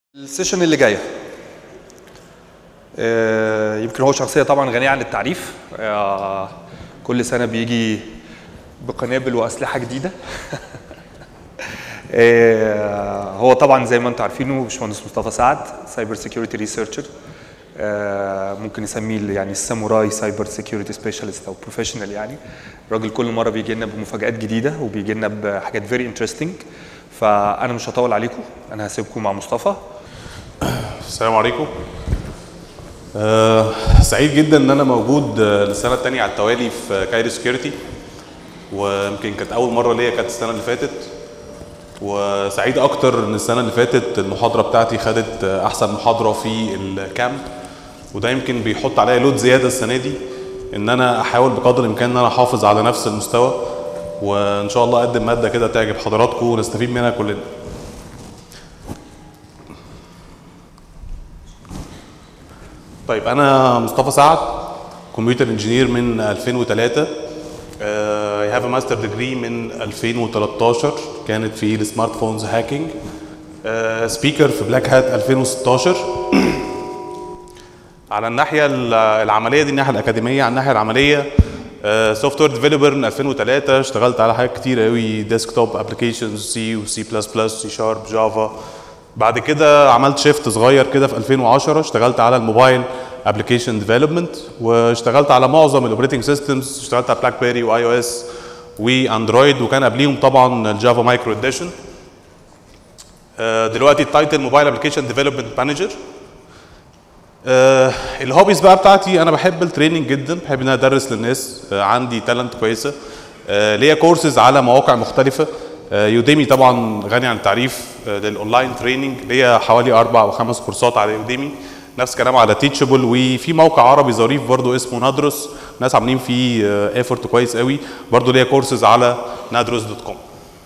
السيشن اللي جايه آه، يمكن هو شخصيه طبعا غنيه عن التعريف آه، كل سنه بيجي بقنابل واسلحه جديده آه، هو طبعا زي ما انتم عارفينه باشمهندس مصطفى سعد سايبر سيكيورتي ريسيرشر ممكن نسميه يعني الساموراي سايبر سيكيورتي سبيشالست او بروفيشنال يعني الراجل كل مره بيجي لنا بمفاجات جديده وبيجي لنا بحاجات فيري انترستنج فانا مش هطول عليكم انا هسيبكم مع مصطفى السلام عليكم آه سعيد جدا ان انا موجود آه، للسنه الثانيه على التوالي في كايرو سكيورتي ويمكن كانت اول مره ليا كانت السنه اللي فاتت وسعيد اكتر ان السنه اللي فاتت المحاضره بتاعتي خدت آه، احسن محاضره في الكامب وده يمكن بيحط عليا لود زياده السنه دي ان انا احاول بقدر الامكان ان انا احافظ على نفس المستوى وان شاء الله اقدم ماده كده تعجب حضراتكم ونستفيد منها كلنا طيب انا مصطفى سعد كمبيوتر انجينير من 2003 اي هاف ماستر ديجري من 2013 كانت في السمارت فونز هاكينج سبيكر في بلاك هات 2016 على الناحيه ال- العمليه دي الناحيه الاكاديميه على الناحيه العمليه سوفت وير ديفلوبر من 2003 اشتغلت على حاجات كتير قوي ديسكتوب ابلكيشنز سي وسي بلس بلس سي شارب جافا بعد كده عملت شيفت صغير كده في 2010 اشتغلت على الموبايل ابلكيشن ديفلوبمنت واشتغلت على معظم الاوبريتنج سيستمز اشتغلت على بلاك بيري واي او اس واندرويد وكان قبليهم طبعا الجافا مايكرو اديشن دلوقتي التايتل موبايل ابلكيشن ديفلوبمنت مانجر آه الهوبيز بقى بتاعتي انا بحب التريننج جدا بحب ان انا ادرس للناس آه عندي تالنت كويسه آه ليا كورسز على مواقع مختلفه آه يوديمي طبعا غني عن التعريف آه للاونلاين تريننج ليا حوالي اربع او خمس كورسات على يوديمي نفس الكلام على تيتشابل وفي موقع عربي ظريف برضو اسمه ندرس ناس عاملين فيه ايفورت كويس قوي برضو ليا كورسز على ندرس دوت كوم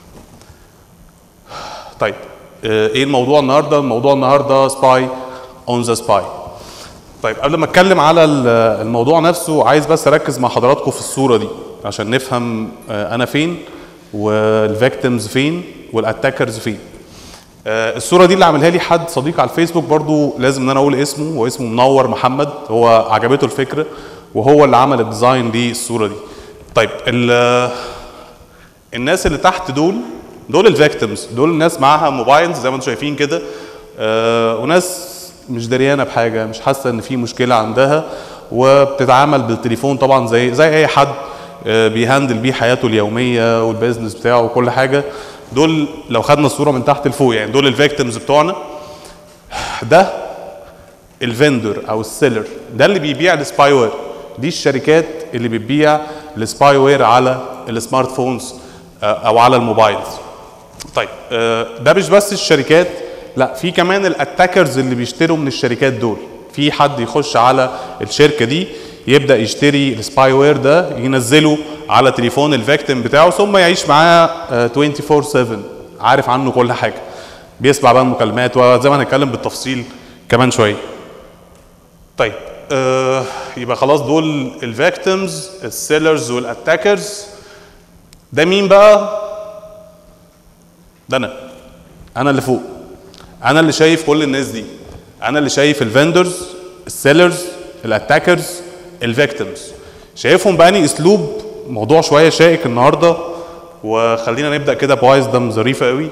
طيب آه، ايه الموضوع النهارده الموضوع النهارده سباي اون ذا سباي طيب قبل ما اتكلم على ال- الموضوع نفسه عايز بس اركز مع حضراتكم في الصوره دي عشان نفهم آه، انا فين والفيكتيمز فين والاتاكرز فين آه، الصوره دي اللي عاملها لي حد صديق على الفيسبوك برضو لازم ان انا اقول اسمه هو اسمه منور محمد هو عجبته الفكره وهو اللي عمل الديزاين للصوره دي طيب ال- الناس اللي تحت دول دول الفيكتيمز دول الناس معاها موبايلز زي ما انتم شايفين كده آه وناس مش دريانه بحاجه مش حاسه ان في مشكله عندها وبتتعامل بالتليفون طبعا زي زي اي حد آه بيهندل بيه حياته اليوميه والبيزنس بتاعه وكل حاجه دول لو خدنا الصوره من تحت لفوق يعني دول الفيكتيمز بتوعنا ده الفندور او السيلر ده اللي بيبيع السباي وير دي الشركات اللي بتبيع السباي وير على السمارت فونز آه، او على الموبايلز طيب آه، ده مش بس الشركات لا في كمان الاتاكرز اللي بيشتروا من الشركات دول في حد يخش على الشركه دي يبدا يشتري السباي وير ده ينزله على تليفون الفيكتيم بتاعه ثم يعيش معاه آه، 24 7 عارف عنه كل حاجه بيسمع بقى المكالمات وزي ما هنتكلم بالتفصيل كمان شويه طيب آه يبقى خلاص دول الفيكتيمز السيلرز والاتاكرز ده مين بقى ده انا انا اللي فوق انا اللي شايف كل الناس دي انا اللي شايف الفندرز السيلرز الاتاكرز الفيكتيمز شايفهم بأني اسلوب موضوع شويه شائك النهارده وخلينا نبدا كده بوايز دم ظريفه قوي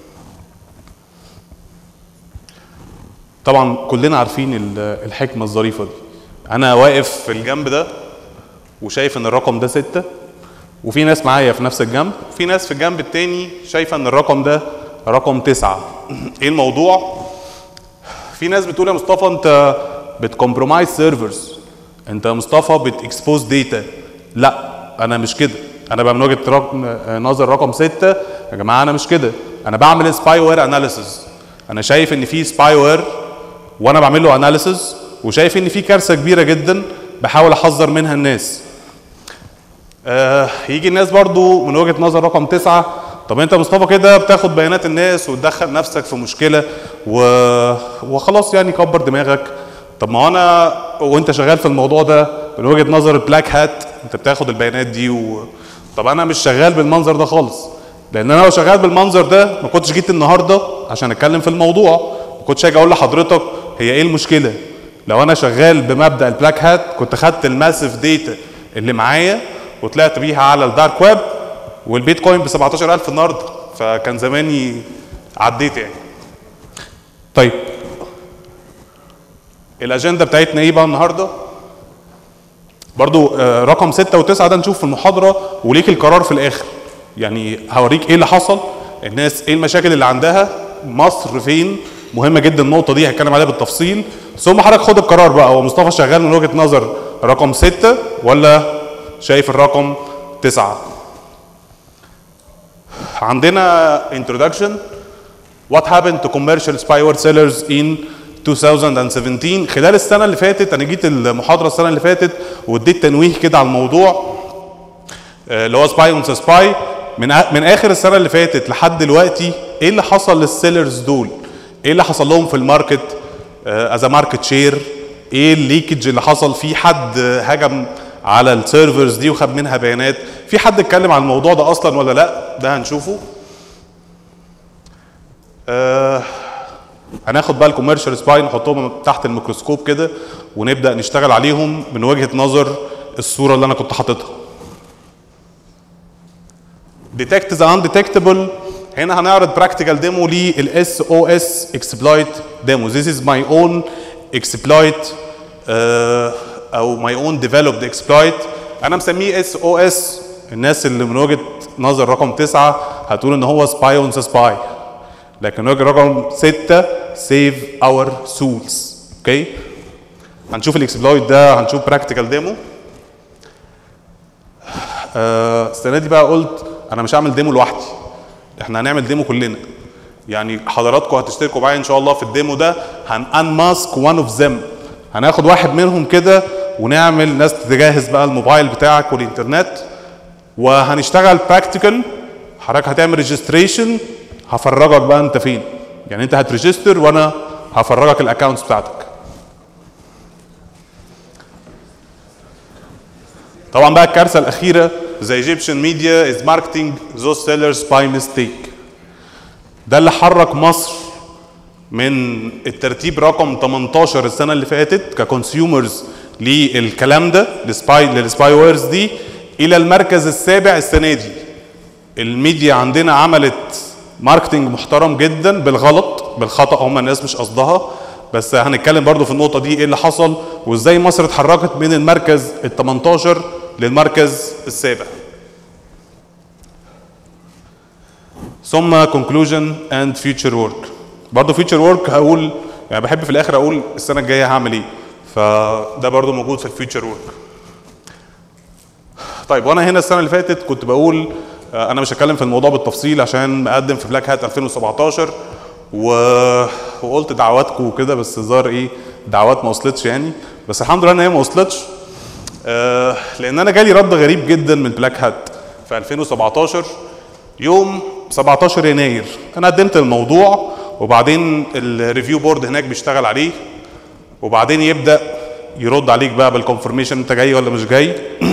طبعا كلنا عارفين ال- الحكمه الظريفه دي انا واقف في الجنب ده وشايف ان الرقم ده ستة وفي ناس معايا في نفس الجنب وفي ناس في الجنب التاني شايفه ان الرقم ده رقم تسعة ايه الموضوع في ناس بتقول يا مصطفى انت بتكمبرومايز سيرفرز انت يا مصطفى بتكسبوز داتا لا انا مش كده انا بقى من وجهه رقم نظر رقم ستة يا جماعه انا مش كده انا بعمل سباي وير اناليسيز انا شايف ان في سباي وير وانا بعمل له اناليسيز وشايف ان في كارثه كبيره جدا بحاول احذر منها الناس آه يجي الناس برضو من وجهه نظر رقم تسعة طب انت يا مصطفى كده بتاخد بيانات الناس وتدخل نفسك في مشكله و... وخلاص يعني كبر دماغك طب ما هو انا وانت شغال في الموضوع ده من وجهه نظر البلاك هات انت بتاخد البيانات دي و... طب انا مش شغال بالمنظر ده خالص لان انا لو شغال بالمنظر ده ما كنتش جيت النهارده عشان اتكلم في الموضوع كنتش هاجي اقول لحضرتك هي ايه المشكله لو انا شغال بمبدا البلاك هات كنت خدت الماسيف داتا اللي معايا وطلعت بيها على الدارك ويب والبيتكوين ب 17000 النهارده فكان زماني عديت يعني طيب الاجنده بتاعتنا ايه بقى النهارده برضو آه، رقم ستة وتسعة ده نشوف في المحاضرة وليك القرار في الآخر يعني هوريك ايه اللي حصل الناس ايه المشاكل اللي عندها مصر فين مهمة جدا النقطة دي هتكلم عليها بالتفصيل ثم حضرتك خد القرار بقى هو مصطفى شغال من وجهة نظر رقم ستة ولا شايف الرقم تسعة عندنا introduction what happened to commercial spyware sellers in 2017 خلال السنه اللي فاتت انا جيت المحاضره السنه اللي فاتت واديت تنويه كده على الموضوع آه، اللي هو سباي اون سباي من آ- من اخر السنه اللي فاتت لحد دلوقتي ايه اللي حصل للسيلرز دول؟ ايه اللي حصل لهم في الماركت از ماركت شير؟ ايه الليكج اللي حصل في حد هجم على السيرفرز دي وخد منها بيانات؟ في حد اتكلم عن الموضوع ده اصلا ولا لا؟ ده هنشوفه. آه هناخد بقى الكوميرشال سباي نحطهم تحت الميكروسكوب كده ونبدا نشتغل عليهم من وجهه نظر الصوره اللي انا كنت حاططها. ديتكت ذا انديتكتبل هنا هنعرض براكتيكال ديمو للاس او اس اكسبلويت ديمو ذيس از ماي اون اكسبلويت او ماي اون ديفلوبد اكسبلويت انا مسميه اس او اس الناس اللي من وجهه نظر رقم تسعه هتقول ان هو سباي اون سباي لكن وجه رقم ستة سيف اور سولز اوكي هنشوف الاكسبلويت ده هنشوف براكتيكال ديمو السنه دي بقى قلت انا مش هعمل ديمو لوحدي احنا هنعمل ديمو كلنا يعني حضراتكم هتشتركوا معايا ان شاء الله في الديمو ده هن انماسك وان اوف ذم هناخد واحد منهم كده ونعمل ناس تجهز بقى الموبايل بتاعك والانترنت وهنشتغل براكتيكال حضرتك هتعمل ريجستريشن هفرجك بقى انت فين يعني انت هتريجستر وانا هفرجك الاكونتس بتاعتك طبعا بقى الكارثه الاخيره the Egyptian media is marketing those sellers by mistake ده اللي حرك مصر من الترتيب رقم 18 السنه اللي فاتت ككونسيومرز للكلام ده للسباي للسباي ويرز دي الى المركز السابع السنه دي الميديا عندنا عملت ماركتنج محترم جدا بالغلط بالخطا هم الناس مش قصدها بس هنتكلم برضو في النقطه دي ايه اللي حصل وازاي مصر اتحركت من المركز ال 18 للمركز السابع ثم conclusion and future work برضه future work هقول يعني بحب في الاخر اقول السنه الجايه هعمل ايه فده برضه موجود في الفيوتشر وورك طيب وانا هنا السنه اللي فاتت كنت بقول آه، انا مش هتكلم في الموضوع بالتفصيل عشان مقدم في بلاك هات 2017 و... وقلت دعواتكم وكده بس الظاهر ايه دعوات ما وصلتش يعني بس الحمد لله ان هي ما وصلتش آه، لان انا جالي رد غريب جدا من بلاك هات في 2017 يوم 17 يناير انا قدمت الموضوع وبعدين الريفيو بورد هناك بيشتغل عليه وبعدين يبدا يرد عليك بقى بالكونفرميشن انت جاي ولا مش جاي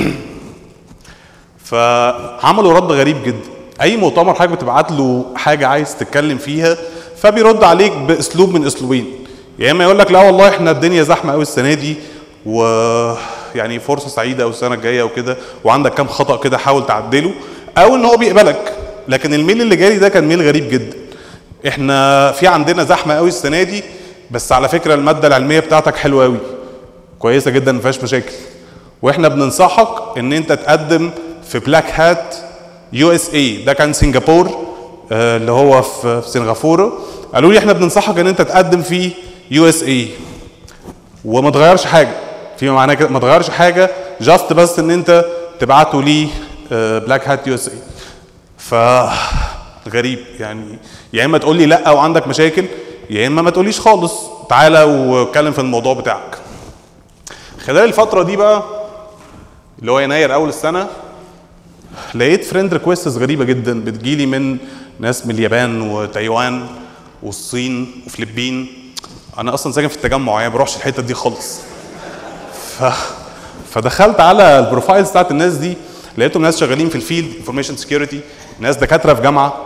فعملوا رد غريب جدا اي مؤتمر حضرتك بتبعت له حاجه عايز تتكلم فيها فبيرد عليك باسلوب من اسلوبين يا اما يقول لك لا والله احنا الدنيا زحمه قوي السنه دي ويعني فرصه سعيده او السنه الجايه وكده وعندك كام خطا كده حاول تعدله او ان هو بيقبلك لكن الميل اللي جالي ده كان ميل غريب جدا احنا في عندنا زحمه قوي السنه دي بس على فكره الماده العلميه بتاعتك حلوه قوي كويسه جدا ما فيهاش مشاكل واحنا بننصحك ان انت تقدم في بلاك هات يو اس اي ده كان سنغافور آه، اللي هو في في سنغافوره قالوا لي احنا بننصحك ان انت تقدم في يو اس اي وما تغيرش حاجه فيما معناه كده ما تغيرش حاجه جاست بس ان انت تبعته لي بلاك هات يو اس اي ف غريب يعني يا اما تقول لي لا وعندك مشاكل يا اما ما تقوليش خالص تعالى واتكلم في الموضوع بتاعك خلال الفتره دي بقى اللي هو يناير اول السنه لقيت فريند ريكويستس غريبه جدا بتجيلي من ناس من اليابان وتايوان والصين وفلبين انا اصلا ساكن في التجمع يعني ما بروحش الحته دي خالص ف... فدخلت على البروفايلز بتاعت الناس دي لقيتهم ناس شغالين في الفيلد انفورميشن سكيورتي ناس دكاتره في جامعه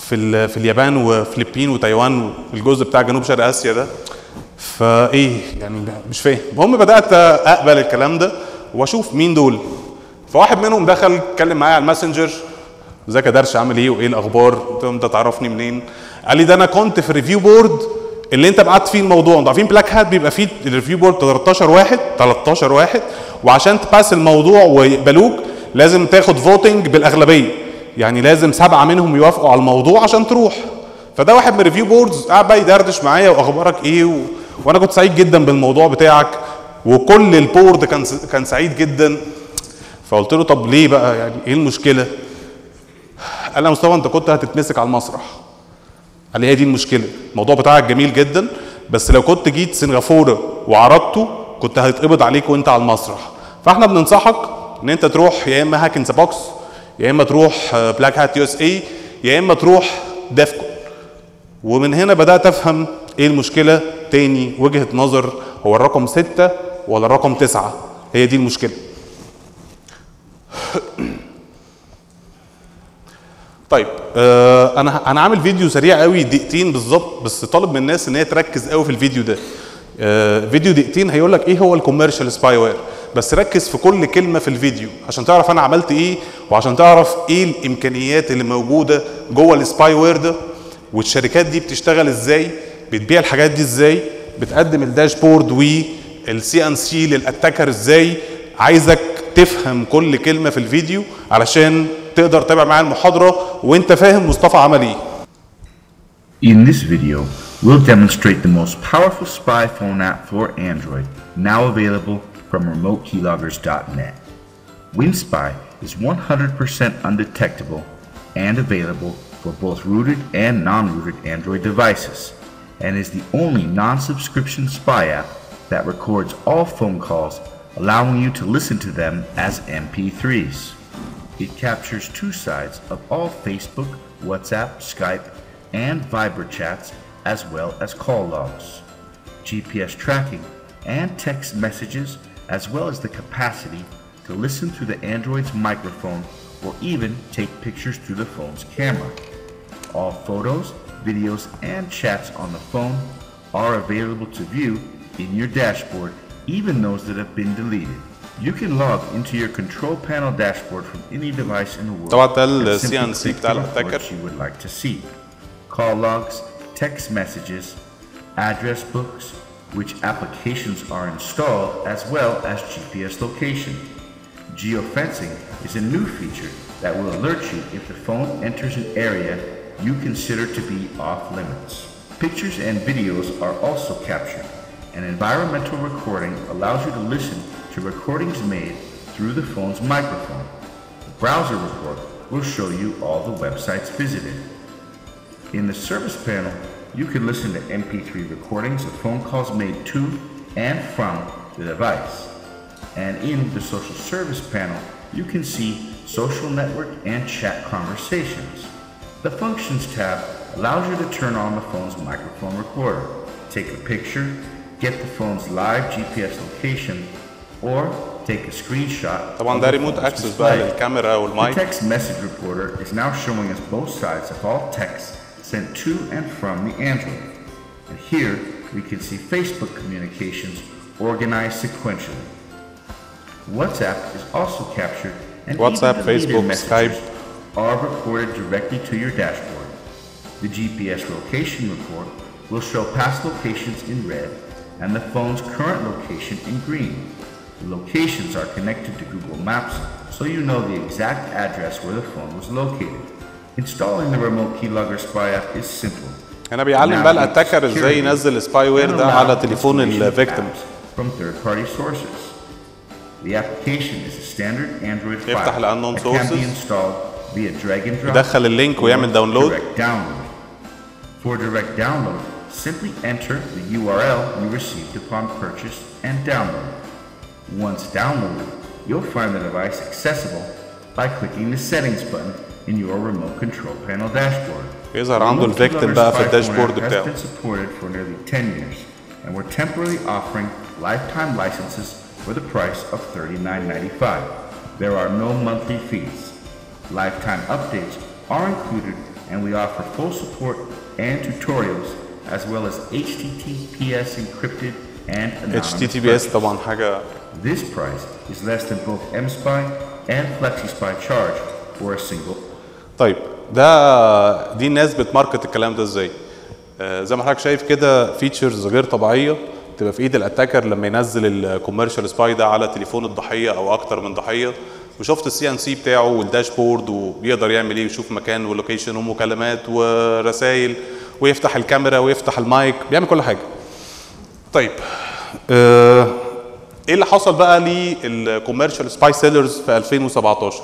في ال- في اليابان وفلبين وتايوان والجزء بتاع جنوب شرق اسيا ده فايه يعني مش فاهم المهم بدات اقبل الكلام ده واشوف مين دول فواحد منهم دخل اتكلم معايا على الماسنجر ازيك يا درش عامل ايه وايه الاخبار قلت له انت تعرفني منين قال لي ده انا كنت في الريفيو بورد اللي انت بعت فيه الموضوع انتوا عارفين بلاك هات بيبقى فيه الريفيو بورد 13 واحد 13 واحد وعشان تباس الموضوع ويقبلوك لازم تاخد فوتنج بالاغلبيه يعني لازم سبعه منهم يوافقوا على الموضوع عشان تروح فده واحد من الريفيو بوردز قاعد بقى يدردش معايا واخبارك ايه و... وانا كنت سعيد جدا بالموضوع بتاعك وكل البورد كان س... كان سعيد جدا فقلت له طب ليه بقى يعني ايه المشكله قال لي يا مصطفى انت كنت هتتمسك على المسرح قال لي هي دي المشكله الموضوع بتاعك جميل جدا بس لو كنت جيت سنغافوره وعرضته كنت هيتقبض عليك وانت على المسرح فاحنا بننصحك ان انت تروح يا اما هاك ان ذا بوكس يا اما تروح بلاك هات يو اس اي يا اما تروح ديفكون ومن هنا بدات افهم ايه المشكله تاني وجهه نظر هو الرقم ستة ولا الرقم تسعة هي دي المشكله طيب آه انا انا عامل فيديو سريع قوي دقيقتين بالظبط بس طالب من الناس ان هي تركز قوي في الفيديو ده آه فيديو دقيقتين هيقول لك ايه هو الكوميرشال سباي وير بس ركز في كل كلمه في الفيديو عشان تعرف انا عملت ايه وعشان تعرف ايه الامكانيات اللي موجوده جوه السباي وير ده والشركات دي بتشتغل ازاي بتبيع الحاجات دي ازاي بتقدم الداشبورد والسي ان سي للاتاكر ازاي عايزك تفهم كل كلمه في الفيديو علشان تقدر تتابع معايا المحاضره وانت فاهم مصطفى عمل ايه In this video, we'll demonstrate the most powerful spy phone app for Android, now available from RemoteKeyloggers.net. WinSpy is 100% undetectable and available for both rooted and non-rooted Android devices, and is the only non-subscription spy app that records all phone calls, allowing you to listen to them as MP3s. It captures two sides of all Facebook, WhatsApp, Skype, and Viber chats, as well as call logs, GPS tracking, and text messages, as well as the capacity to listen through the Android's microphone or even take pictures through the phone's camera. All photos, videos, and chats on the phone are available to view in your dashboard, even those that have been deleted. You can log into your control panel dashboard from any device in the world. طبعا ده ال and simply CNC click بتاع the report الاتاكر. you would like to see. Call logs, text messages, address books, which applications are installed, as well as GPS location. Geofencing is a new feature that will alert you if the phone enters an area you consider to be off limits. Pictures and videos are also captured. An environmental recording allows you to listen to recordings made through the phone's microphone. The browser report will show you all the websites visited. In the service panel, you can listen to MP3 recordings of phone calls made to and from the device. And in the social service panel, you can see social network and chat conversations. The Functions tab allows you to turn on the phone's microphone recorder, take a picture, get the phone's live GPS location, or take a screenshot. طبعا of ده the ريموت phone's اكسس بقى display. للكاميرا The والمايك text message reporter is now showing us both sides of all text sent to and from the Android. And here we can see Facebook communications organized sequentially. WhatsApp is also captured and WhatsApp, even deleted Facebook, messages Skype. are recorded directly to your dashboard. The GPS location report will show past locations in red and the phone's current location in green. The locations are connected to Google Maps so you know the exact address where the phone was located. Installing the remote keylogger spy app is simple. هنا بيعلم بقى الاتاكر ازاي ينزل السباي وير ده على تليفون الفيكتيم from third-party sources. The application is a standard Android file يفتح ال unknown that can be sources. installed via drag and drop يدخل اللينك ويعمل or داونلود. direct download. For direct download, simply enter the URL you received upon purchase and download. Once downloaded, you'll find the device accessible by clicking the settings button in your remote control panel dashboard. يظهر عنده Remote الفيكتيم Keylogger بقى في Spy Phone الداشبورد app has بتاعه been supported for nearly 10 years, and we're temporarily offering lifetime licenses for the price of $39.95. There are no monthly fees. Lifetime updates are included and we offer full support and tutorials as well as HTTPS encrypted and anonymous HTTPS purchase. طبعا حاجه This price is less than both MSPY and FlexiSpy charge for a single طيب ده دي الناس بتماركت الكلام ده ازاي آه زي ما حضرتك شايف كده فيتشرز غير طبيعيه تبقى في ايد الاتاكر لما ينزل الكوميرشال سباي ده على تليفون الضحيه او اكتر من ضحيه وشفت السي ان سي بتاعه والداشبورد وبيقدر يعمل ايه ويشوف مكان ولوكيشن ومكالمات ورسائل ويفتح الكاميرا ويفتح المايك بيعمل كل حاجه طيب آه ايه اللي حصل بقى للكوميرشال سباي سيلرز في 2017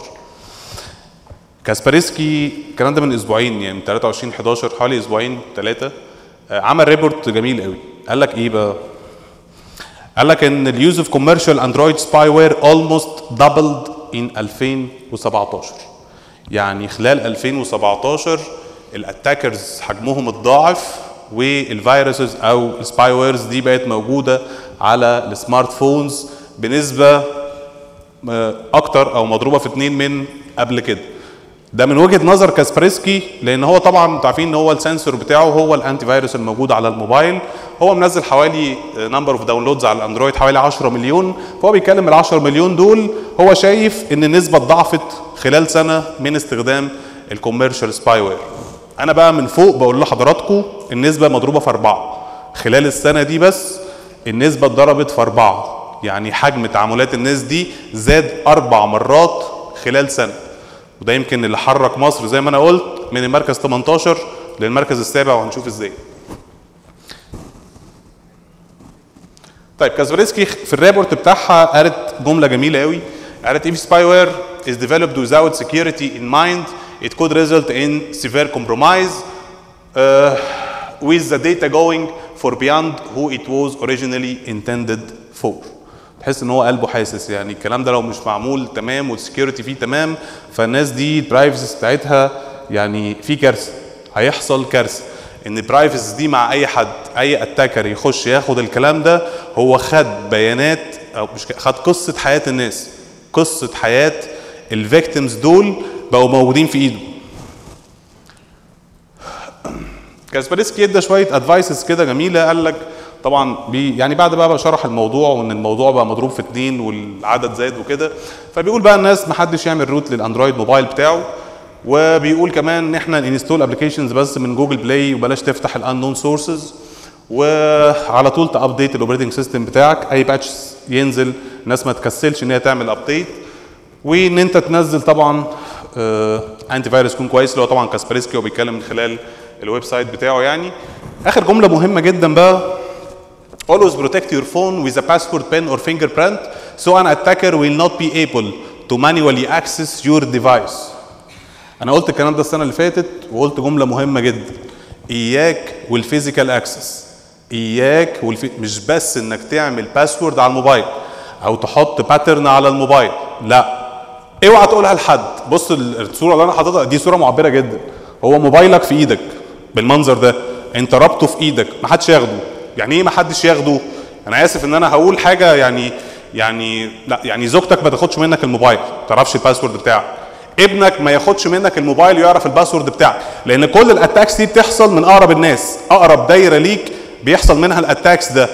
كاسبرسكي الكلام ده من اسبوعين يعني من 23 11 حوالي اسبوعين ثلاثه عمل ريبورت جميل قوي قال لك ايه بقى قال لك ان اليوز اوف كوميرشال اندرويد سباي وير اولموست دبلد ان 2017 يعني خلال 2017 الاتاكرز حجمهم اتضاعف والفيروسز او السباي ويرز دي بقت موجوده على السمارت فونز بنسبه آه، اكتر او مضروبه في اتنين من قبل كده ده من وجهه نظر كاسبرسكي لان هو طبعا انتوا عارفين ان هو السنسور بتاعه هو الانتي فيروس الموجود على الموبايل هو منزل حوالي نمبر اوف داونلودز على الاندرويد حوالي 10 مليون فهو بيتكلم ال 10 مليون دول هو شايف ان النسبه اتضاعفت خلال سنه من استخدام الكوميرشال سباي وير انا بقى من فوق بقول لحضراتكم النسبه مضروبه في اربعه خلال السنه دي بس النسبه اتضربت في اربعه يعني حجم تعاملات الناس دي زاد اربع مرات خلال سنه وده يمكن اللي حرك مصر زي ما انا قلت من المركز 18 للمركز السابع وهنشوف ازاي طيب كاسبرسكي في الريبورت بتاعها قالت جمله جميله قوي قالت if spyware is developed without security in mind it could result in severe compromise uh, with the data going for beyond who it was originally intended for تحس ان هو قلبه حاسس يعني الكلام ده لو مش معمول تمام والسكيورتي فيه تمام فالناس دي البرايفسي بتاعتها يعني في كارثه هيحصل كارثه ان البرايفسي دي مع اي حد اي اتاكر يخش ياخد الكلام ده هو خد بيانات او مش ك- خد قصه حياه الناس قصه حياه الفيكتيمز دول بقوا موجودين في ايده كاسبرسكي ادى شويه ادفايسز كده جميله قال لك طبعا بي يعني بعد بقى, بقى شرح الموضوع وان الموضوع بقى مضروب في اتنين والعدد زاد وكده فبيقول بقى الناس ما حدش يعمل روت للاندرويد موبايل بتاعه وبيقول كمان ان احنا انستول ابلكيشنز بس من جوجل بلاي وبلاش تفتح الانون سورسز وعلى طول تابديت الاوبريتنج سيستم بتاعك اي باتش ينزل الناس ما تكسلش ان هي تعمل ابديت وان انت تنزل طبعا انتي فيروس يكون كويس اللي هو طبعا كاسبرسكي وبيتكلم من خلال الويب سايت بتاعه يعني اخر جمله مهمه جدا بقى always protect your phone with a password pen or fingerprint so an attacker will not be able to manually access your device انا قلت الكلام ده السنه اللي فاتت وقلت جمله مهمه جدا اياك والفيزيكال اكسس اياك والفي... مش بس انك تعمل باسورد على الموبايل او تحط باترن على الموبايل لا اوعى تقولها لحد بص ال- الصوره اللي انا حاططها دي صوره معبره جدا هو موبايلك في ايدك بالمنظر ده انت رابطه في ايدك ما حدش ياخده يعني ايه ما حدش ياخده انا اسف ان انا هقول حاجه يعني يعني لا يعني زوجتك ما تاخدش منك الموبايل ما تعرفش الباسورد بتاعك ابنك ما ياخدش منك الموبايل ويعرف الباسورد بتاعك لان كل الاتاكس دي بتحصل من اقرب الناس اقرب دايره ليك بيحصل منها الاتاكس ده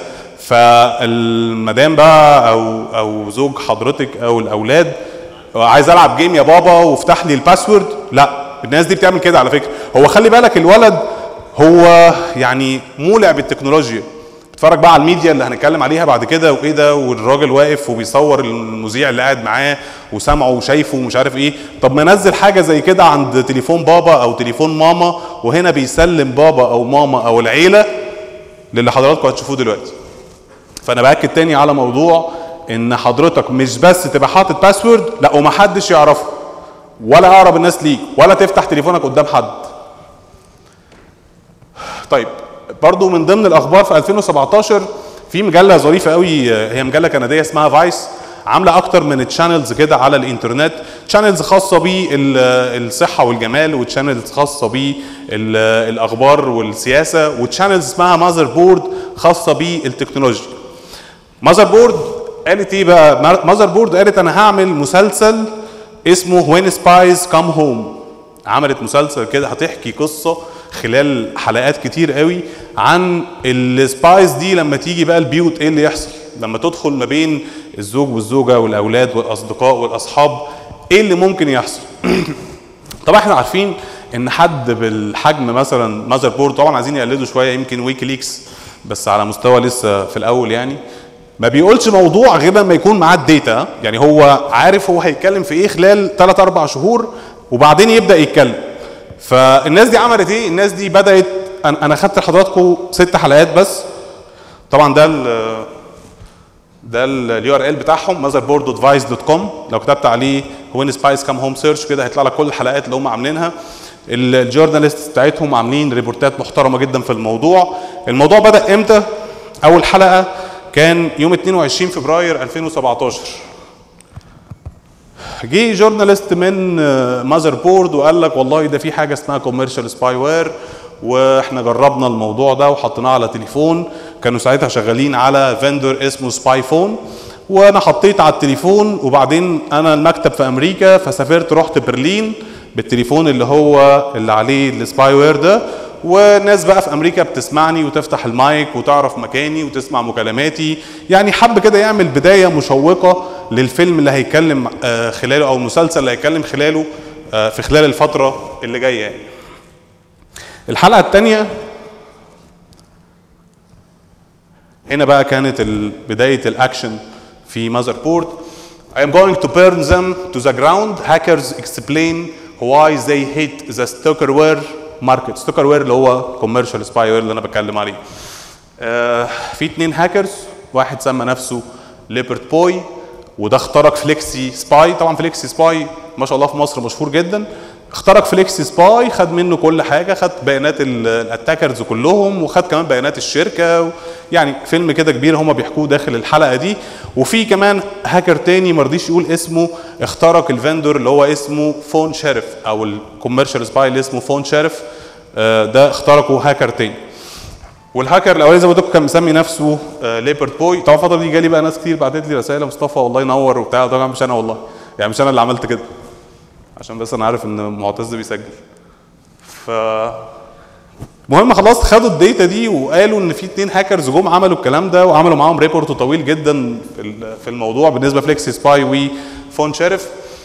فالمدام بقى او او زوج حضرتك او الاولاد عايز العب جيم يا بابا وافتح لي الباسورد لا الناس دي بتعمل كده على فكره هو خلي بالك الولد هو يعني مولع بالتكنولوجيا اتفرج بقى على الميديا اللي هنتكلم عليها بعد كده وايه ده والراجل واقف وبيصور المذيع اللي قاعد معاه وسامعه وشايفه ومش عارف ايه طب ما نزل حاجه زي كده عند تليفون بابا او تليفون ماما وهنا بيسلم بابا او ماما او العيله للي حضراتكم هتشوفوه دلوقتي فانا باكد تاني على موضوع ان حضرتك مش بس تبقى حاطط باسورد لا ومحدش يعرفه ولا اقرب الناس ليك ولا تفتح تليفونك قدام حد طيب برضو من ضمن الاخبار في 2017 في مجله ظريفه قوي هي مجله كنديه اسمها فايس عامله اكتر من تشانلز كده على الانترنت تشانلز خاصه بالصحه والجمال وتشانلز خاصه بالاخبار والسياسه وتشانلز اسمها ماذر بورد خاصه بالتكنولوجيا ماذر بورد قالت ايه بقى ماذر بورد قالت انا هعمل مسلسل اسمه وين سبايز كام هوم عملت مسلسل كده هتحكي قصه خلال حلقات كتير قوي عن السبايس دي لما تيجي بقى البيوت ايه اللي يحصل لما تدخل ما بين الزوج والزوجه والاولاد والاصدقاء والاصحاب ايه اللي ممكن يحصل طبعا احنا عارفين ان حد بالحجم مثلا ماذر بورد طبعا عايزين يقلدوا شويه يمكن ويكيليكس بس على مستوى لسه في الاول يعني ما بيقولش موضوع غير لما يكون معاه الداتا يعني هو عارف هو هيتكلم في ايه خلال 3 4 شهور وبعدين يبدا يتكلم فالناس دي عملت ايه الناس دي بدات انا أنا خدت لحضراتكم ست حلقات بس طبعا ده ال- ده اليو ار ال بتاعهم motherboard.vice.com لو كتبت عليه وين سبايس كام هوم سيرش كده هيطلع لك كل الحلقات اللي هم عاملينها ال- الجورناليست بتاعتهم عاملين ريبورتات محترمه جدا في الموضوع الموضوع بدا امتى اول حلقه كان يوم 22 فبراير 2017 جه جورناليست من ماذر بورد وقال لك والله ده في حاجه اسمها كوميرشال سباي وير واحنا جربنا الموضوع ده وحطيناه على تليفون كانوا ساعتها شغالين على فيندور اسمه سباي فون وانا حطيت على التليفون وبعدين انا المكتب في امريكا فسافرت رحت برلين بالتليفون اللي هو اللي عليه السباي وير ده وناس بقى في امريكا بتسمعني وتفتح المايك وتعرف مكاني وتسمع مكالماتي يعني حب كده يعمل بدايه مشوقه للفيلم اللي هيتكلم آه، خلاله او المسلسل اللي هيتكلم خلاله آه، في خلال الفتره اللي جايه يعني. الحلقه الثانيه هنا بقى كانت ال- بدايه الاكشن في ماذر بورد I am going to burn them to the ground. Hackers explain why they hate the stalkerware market. stalkerware اللي هو commercial spyware اللي انا بتكلم عليه. آه في اتنين هاكرز واحد سمى نفسه ليبرت بوي وده اخترق فليكسي سباي طبعا فليكسي سباي ما شاء الله في مصر مشهور جدا اخترق فليكسي سباي خد منه كل حاجه خد بيانات ال- الاتاكرز كلهم وخد كمان بيانات الشركه و- يعني فيلم كده كبير هم بيحكوه داخل الحلقه دي وفي كمان هاكر تاني ما رضيش يقول اسمه اخترق الفندور اللي هو اسمه فون شيرف او الكوميرشال سباي اللي اسمه فون شيرف آه، ده اخترقه هاكر تاني والهاكر الاولاني زي ما قلت لكم كان مسمي نفسه ليبرت بوي طبعا الفتره دي جالي بقى ناس كتير بعتت لي رسائل يا مصطفى والله ينور وبتاع طبعا مش انا والله يعني مش انا اللي عملت كده عشان بس انا عارف ان معتز بيسجل ف المهم خلاص خدوا الداتا دي وقالوا ان في اتنين هاكرز جم عملوا الكلام ده وعملوا معاهم ريبورت طويل جدا في ال- في الموضوع بالنسبه فليكس سباي وفون شيرف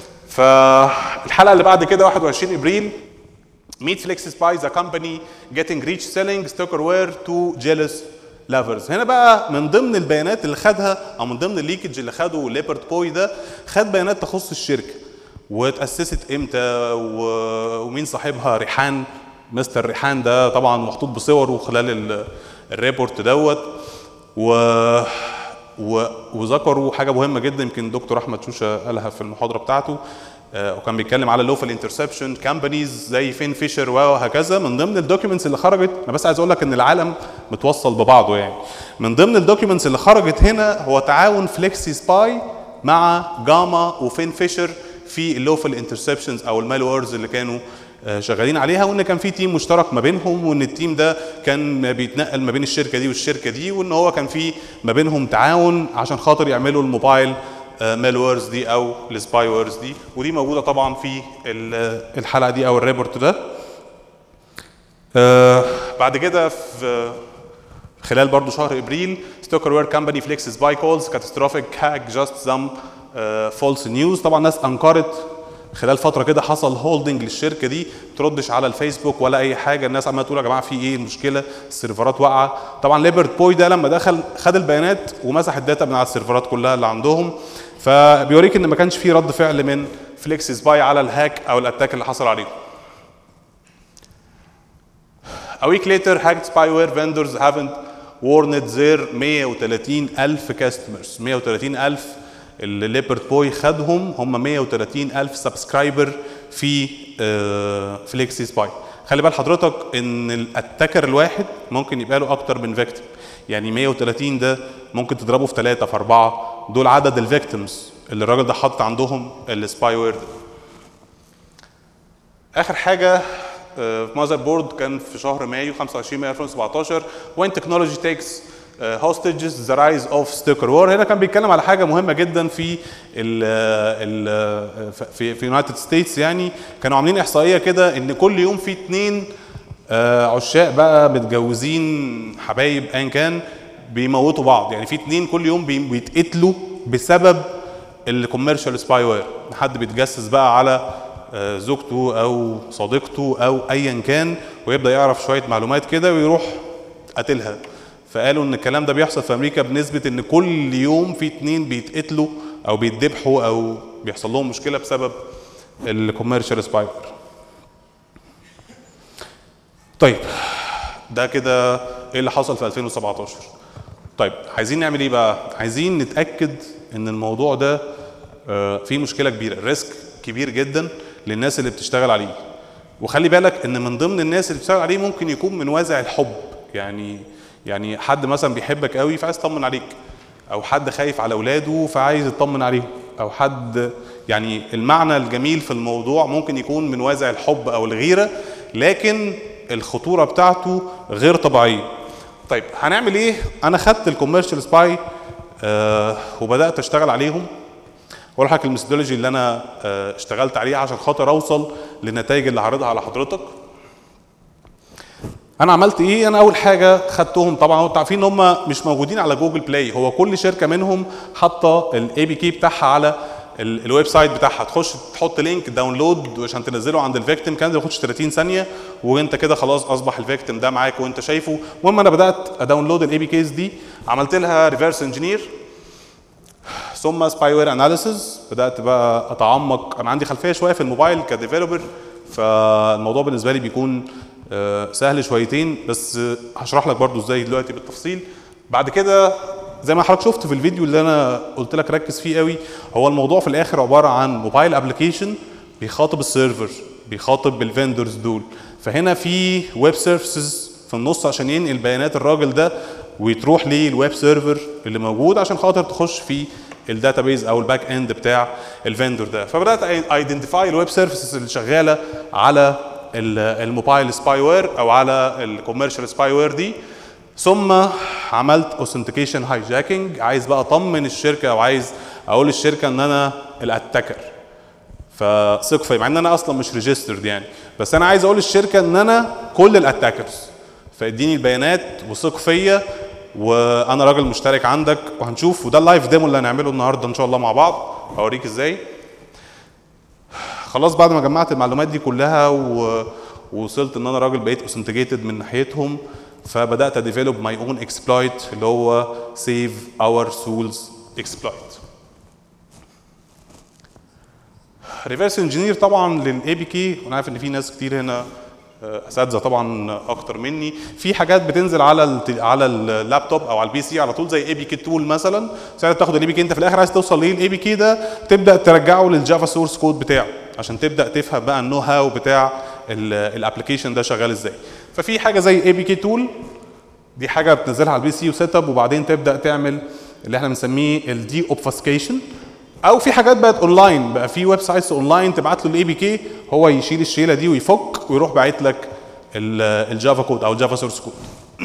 فالحلقه اللي بعد كده 21 ابريل Meet Flex Spies, a company getting rich selling stalkerware to jealous lovers. هنا بقى من ضمن البيانات اللي خدها او من ضمن الليكج اللي خده ليبرت بوي ده خد بيانات تخص الشركه واتاسست امتى و- ومين صاحبها ريحان مستر ريحان ده طبعا محطوط بصوره خلال ال- الريبورت دوت و و... وذكروا حاجه مهمه جدا يمكن دكتور احمد شوشه قالها في المحاضره بتاعته آه، وكان بيتكلم على لوفل انترسبشن كامبانيز زي فين فيشر وهكذا من ضمن الدوكيومنتس اللي خرجت انا بس عايز اقول لك ان العالم متوصل ببعضه يعني من ضمن الدوكيومنتس اللي خرجت هنا هو تعاون فليكسي سباي مع جاما وفين فيشر في اللوفل انترسبشنز او المالورز اللي كانوا آه، شغالين عليها وان كان في تيم مشترك ما بينهم وان التيم ده كان بيتنقل ما بين الشركه دي والشركه دي وان هو كان في ما بينهم تعاون عشان خاطر يعملوا الموبايل مالورز دي او السباي وورز دي ودي موجوده طبعا في ال- الحلقه دي او الريبورت ده آه، بعد كده في خلال برضو شهر ابريل ستوكر وير كامباني فليكس سباي كولز كاتستروفيك هاك جاست سم فولس نيوز طبعا ناس انكرت خلال فتره كده حصل هولدنج للشركه دي تردش على الفيسبوك ولا اي حاجه الناس عماله تقول يا جماعه في ايه المشكله السيرفرات واقعه طبعا ليبرت بوي ده لما دخل خد البيانات ومسح الداتا من على السيرفرات كلها اللي عندهم فبيوريك ان ما كانش في رد فعل من فليكس سباي على الهاك او الاتاك اللي حصل عليهم A week later, hacked spyware vendors haven't warned their 130 ألف customers 130 ألف اللي ليبرت بوي خدهم هم 130 ألف سبسكرايبر في فليكسي سباي خلي بال حضرتك ان الاتاكر الواحد ممكن يبقى له اكتر من فيكتيم يعني 130 ده ممكن تضربه في ثلاثة في أربعة دول عدد الفيكتيمز اللي الراجل ده حاطط عندهم السباي وير ده اخر حاجه آه، في ماذر بورد كان في شهر مايو 25 مايو 2017 when technology takes هوستجز ذا رايز اوف ستيكر وور هنا كان بيتكلم على حاجه مهمه جدا في ال ال في في يونايتد ستيتس يعني كانوا عاملين احصائيه كده ان كل يوم في اتنين آه، عشاق بقى متجوزين حبايب ايا كان بيموتوا بعض يعني في اتنين كل يوم بي- بيتقتلوا بسبب الكوميرشال سباي وير حد بيتجسس بقى على آه، زوجته او صديقته او ايا كان ويبدا يعرف شويه معلومات كده ويروح قاتلها فقالوا ان الكلام ده بيحصل في امريكا بنسبه ان كل يوم في اتنين بيتقتلوا او بيتذبحوا او بيحصل لهم مشكله بسبب الكوميرشال سباي وير طيب ده كده ايه اللي حصل في 2017 طيب عايزين نعمل ايه بقى عايزين نتاكد ان الموضوع ده آه، فيه مشكله كبيره الريسك كبير جدا للناس اللي بتشتغل عليه وخلي بالك ان من ضمن الناس اللي بتشتغل عليه ممكن يكون من وازع الحب يعني يعني حد مثلا بيحبك قوي فعايز يطمن عليك او حد خايف على اولاده فعايز يطمن عليهم او حد يعني المعنى الجميل في الموضوع ممكن يكون من وازع الحب او الغيره لكن الخطوره بتاعته غير طبيعيه طيب هنعمل ايه انا خدت الكوميرشال سباي آه وبدات اشتغل عليهم واقول لحضرتك الميثودولوجي اللي انا آه اشتغلت عليها عشان خاطر اوصل للنتائج اللي هعرضها على حضرتك انا عملت ايه انا اول حاجه خدتهم طبعا انتوا عارفين ان هم مش موجودين على جوجل بلاي هو كل شركه منهم حاطه الاي بي كي بتاعها على ال- الويب سايت بتاعها تخش تحط لينك داونلود عشان تنزله عند الفيكتيم كان ده ياخدش 30 ثانيه وانت كده خلاص اصبح الفيكتيم ده معاك وانت شايفه المهم انا بدات اداونلود الاي بي كيز دي عملت لها ريفرس انجينير ثم سباي وير اناليسيز بدات بقى اتعمق انا عندي خلفيه شويه في الموبايل كديفلوبر فالموضوع بالنسبه لي بيكون آه، سهل شويتين بس آه، هشرح لك برضو ازاي دلوقتي بالتفصيل بعد كده زي ما حضرتك شفت في الفيديو اللي انا قلت لك ركز فيه قوي هو الموضوع في الاخر عباره عن موبايل ابلكيشن بيخاطب السيرفر بيخاطب الفندرز دول فهنا في ويب سيرفيسز في النص عشان ينقل بيانات الراجل ده وتروح للويب سيرفر اللي موجود عشان خاطر تخش في الداتابيز او الباك اند بتاع الفندور ده فبدات ايدنتيفاي الويب سيرفيسز اللي شغاله على ال- الموبايل سباي وير او على الكوميرشال سباي وير دي ثم عملت اوثنتيكيشن هايجاكينج عايز بقى اطمن الشركه او عايز اقول للشركه ان انا الاتاكر فثق فيا مع ان انا اصلا مش ريجسترد يعني بس انا عايز اقول للشركه ان انا كل الاتاكرز فاديني البيانات وثق فيا وانا راجل مشترك عندك وهنشوف وده اللايف ديمو اللي هنعمله النهارده ان شاء الله مع بعض اوريك ازاي خلاص بعد ما جمعت المعلومات دي كلها و... ووصلت ان انا راجل بقيت اوثنتيكيتد من ناحيتهم فبدات اديفلوب ماي اون اكسبلويت اللي هو سيف اور سولز اكسبلويت ريفرس انجينير طبعا للاي بي كي وانا عارف ان في ناس كتير هنا آه، اساتذه طبعا اكتر مني في حاجات بتنزل على الت- على اللابتوب او على البي سي على طول زي اي بي كي تول مثلا ساعتها تاخد الاي بي كي انت في الاخر عايز توصل ليه الاي بي كي ده تبدا ترجعه للجافا سورس كود بتاعه عشان تبدا تفهم بقى النو هاو بتاع الابلكيشن ده شغال ازاي ففي حاجه زي اي بي كي تول دي حاجه بتنزلها على البي سي وسيت اب وبعدين تبدا تعمل اللي احنا بنسميه الدي اوبفاسكيشن او في حاجات بقت اونلاين بقى في ويب سايتس اونلاين تبعت له الاي بي كي هو يشيل الشيله دي ويفك ويروح باعت لك ال- الجافا كود او الجافا سورس كود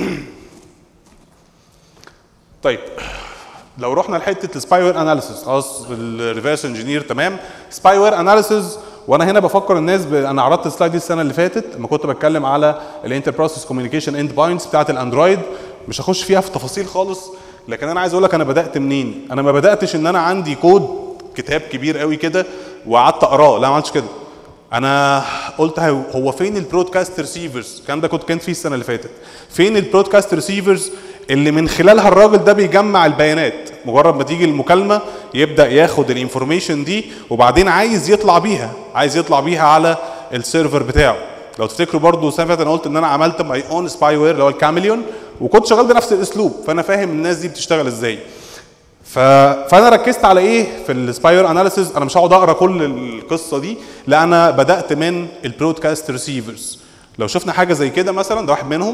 طيب لو رحنا لحته السباي وير اناليسيس خلاص الريفرس انجينير تمام سباي وير اناليسيس وانا هنا بفكر الناس ب... انا عرضت السلايد دي السنه اللي فاتت لما كنت بتكلم على الانتر بروسيس كوميونيكيشن اند بوينتس بتاعت الاندرويد مش هخش فيها في تفاصيل خالص لكن انا عايز اقول لك انا بدات منين انا ما بداتش ان انا عندي كود كتاب كبير قوي كده وقعدت اقراه لا ما عملتش كده انا قلت هو هو فين البرودكاست ريسيفرز الكلام ده كنت كان فيه السنه اللي فاتت فين البرودكاست ريسيفرز اللي من خلالها الراجل ده بيجمع البيانات مجرد ما تيجي المكالمه يبدا ياخد الانفورميشن دي وبعدين عايز يطلع بيها عايز يطلع بيها على السيرفر بتاعه لو تفتكروا برضو السنه اللي فاتت انا قلت ان انا عملت ماي اون سباي وير اللي هو الكاميليون وكنت شغال بنفس الاسلوب فانا فاهم الناس دي بتشتغل ازاي ف... فانا ركزت على ايه في السباير اناليسيز انا مش هقعد اقرا كل القصه دي لا انا بدات من البرودكاست ريسيفرز لو شفنا حاجه زي كده مثلا ده واحد منهم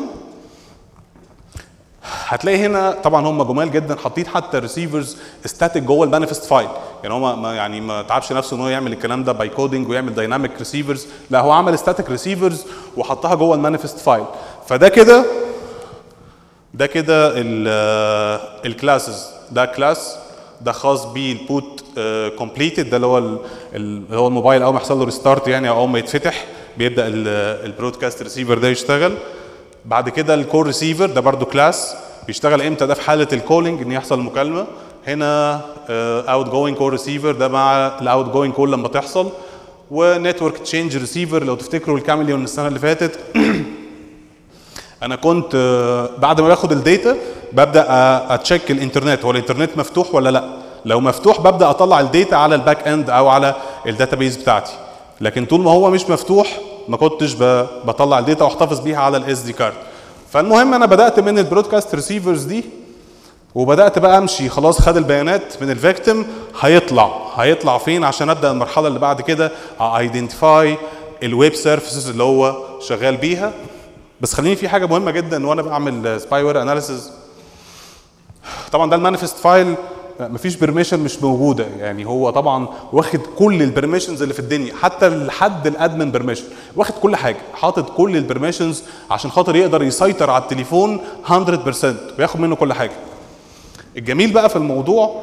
هتلاقي هنا طبعا هم جمال جدا حاطين حتى ريسيفرز ستاتيك جوه المانيفست فايل يعني هو ما يعني ما تعبش نفسه ان هو يعمل الكلام ده باي كودنج ويعمل دايناميك ريسيفرز لا هو عمل ستاتيك ريسيفرز وحطها جوه المانيفست فايل فده كده ده كده الكلاسز ده كلاس ده خاص بالبوت كومبليتد ده اللي هو ال- اللي هو الموبايل اول ما يحصل له ريستارت يعني او اول ما يتفتح بيبدا البرودكاست ريسيفر ده يشتغل بعد كده الكول ريسيفر ده برضو كلاس بيشتغل امتى ده في حاله الكولينج ان يحصل مكالمه هنا اوت جوينج كول ريسيفر ده مع الاوت جوينج كول لما تحصل ونتورك تشينج ريسيفر لو تفتكروا الكاميليون السنه اللي فاتت انا كنت آه، بعد ما باخد الداتا ببدا آه، اتشيك الانترنت هو الانترنت مفتوح ولا لا لو مفتوح ببدا اطلع الداتا على الباك اند او على الداتابيز بتاعتي لكن طول ما هو مش مفتوح ما كنتش ب- بطلع الداتا واحتفظ بيها على الاس دي كارد فالمهم انا بدات من البرودكاست ريسيفرز دي وبدات بقى امشي خلاص خد البيانات من الفيكتيم هيطلع هيطلع فين عشان ابدا المرحله اللي بعد كده ايدنتيفاي الويب سيرفيسز اللي هو شغال بيها بس خليني في حاجه مهمه جدا وانا بعمل سباي وير اناليسيز طبعا ده المانيفست فايل مفيش بيرميشن مش موجوده يعني هو طبعا واخد كل البرميشنز اللي في الدنيا حتى لحد الادمن بيرميشن واخد كل حاجه حاطط كل البرميشنز عشان خاطر يقدر يسيطر على التليفون 100% وياخد منه كل حاجه الجميل بقى في الموضوع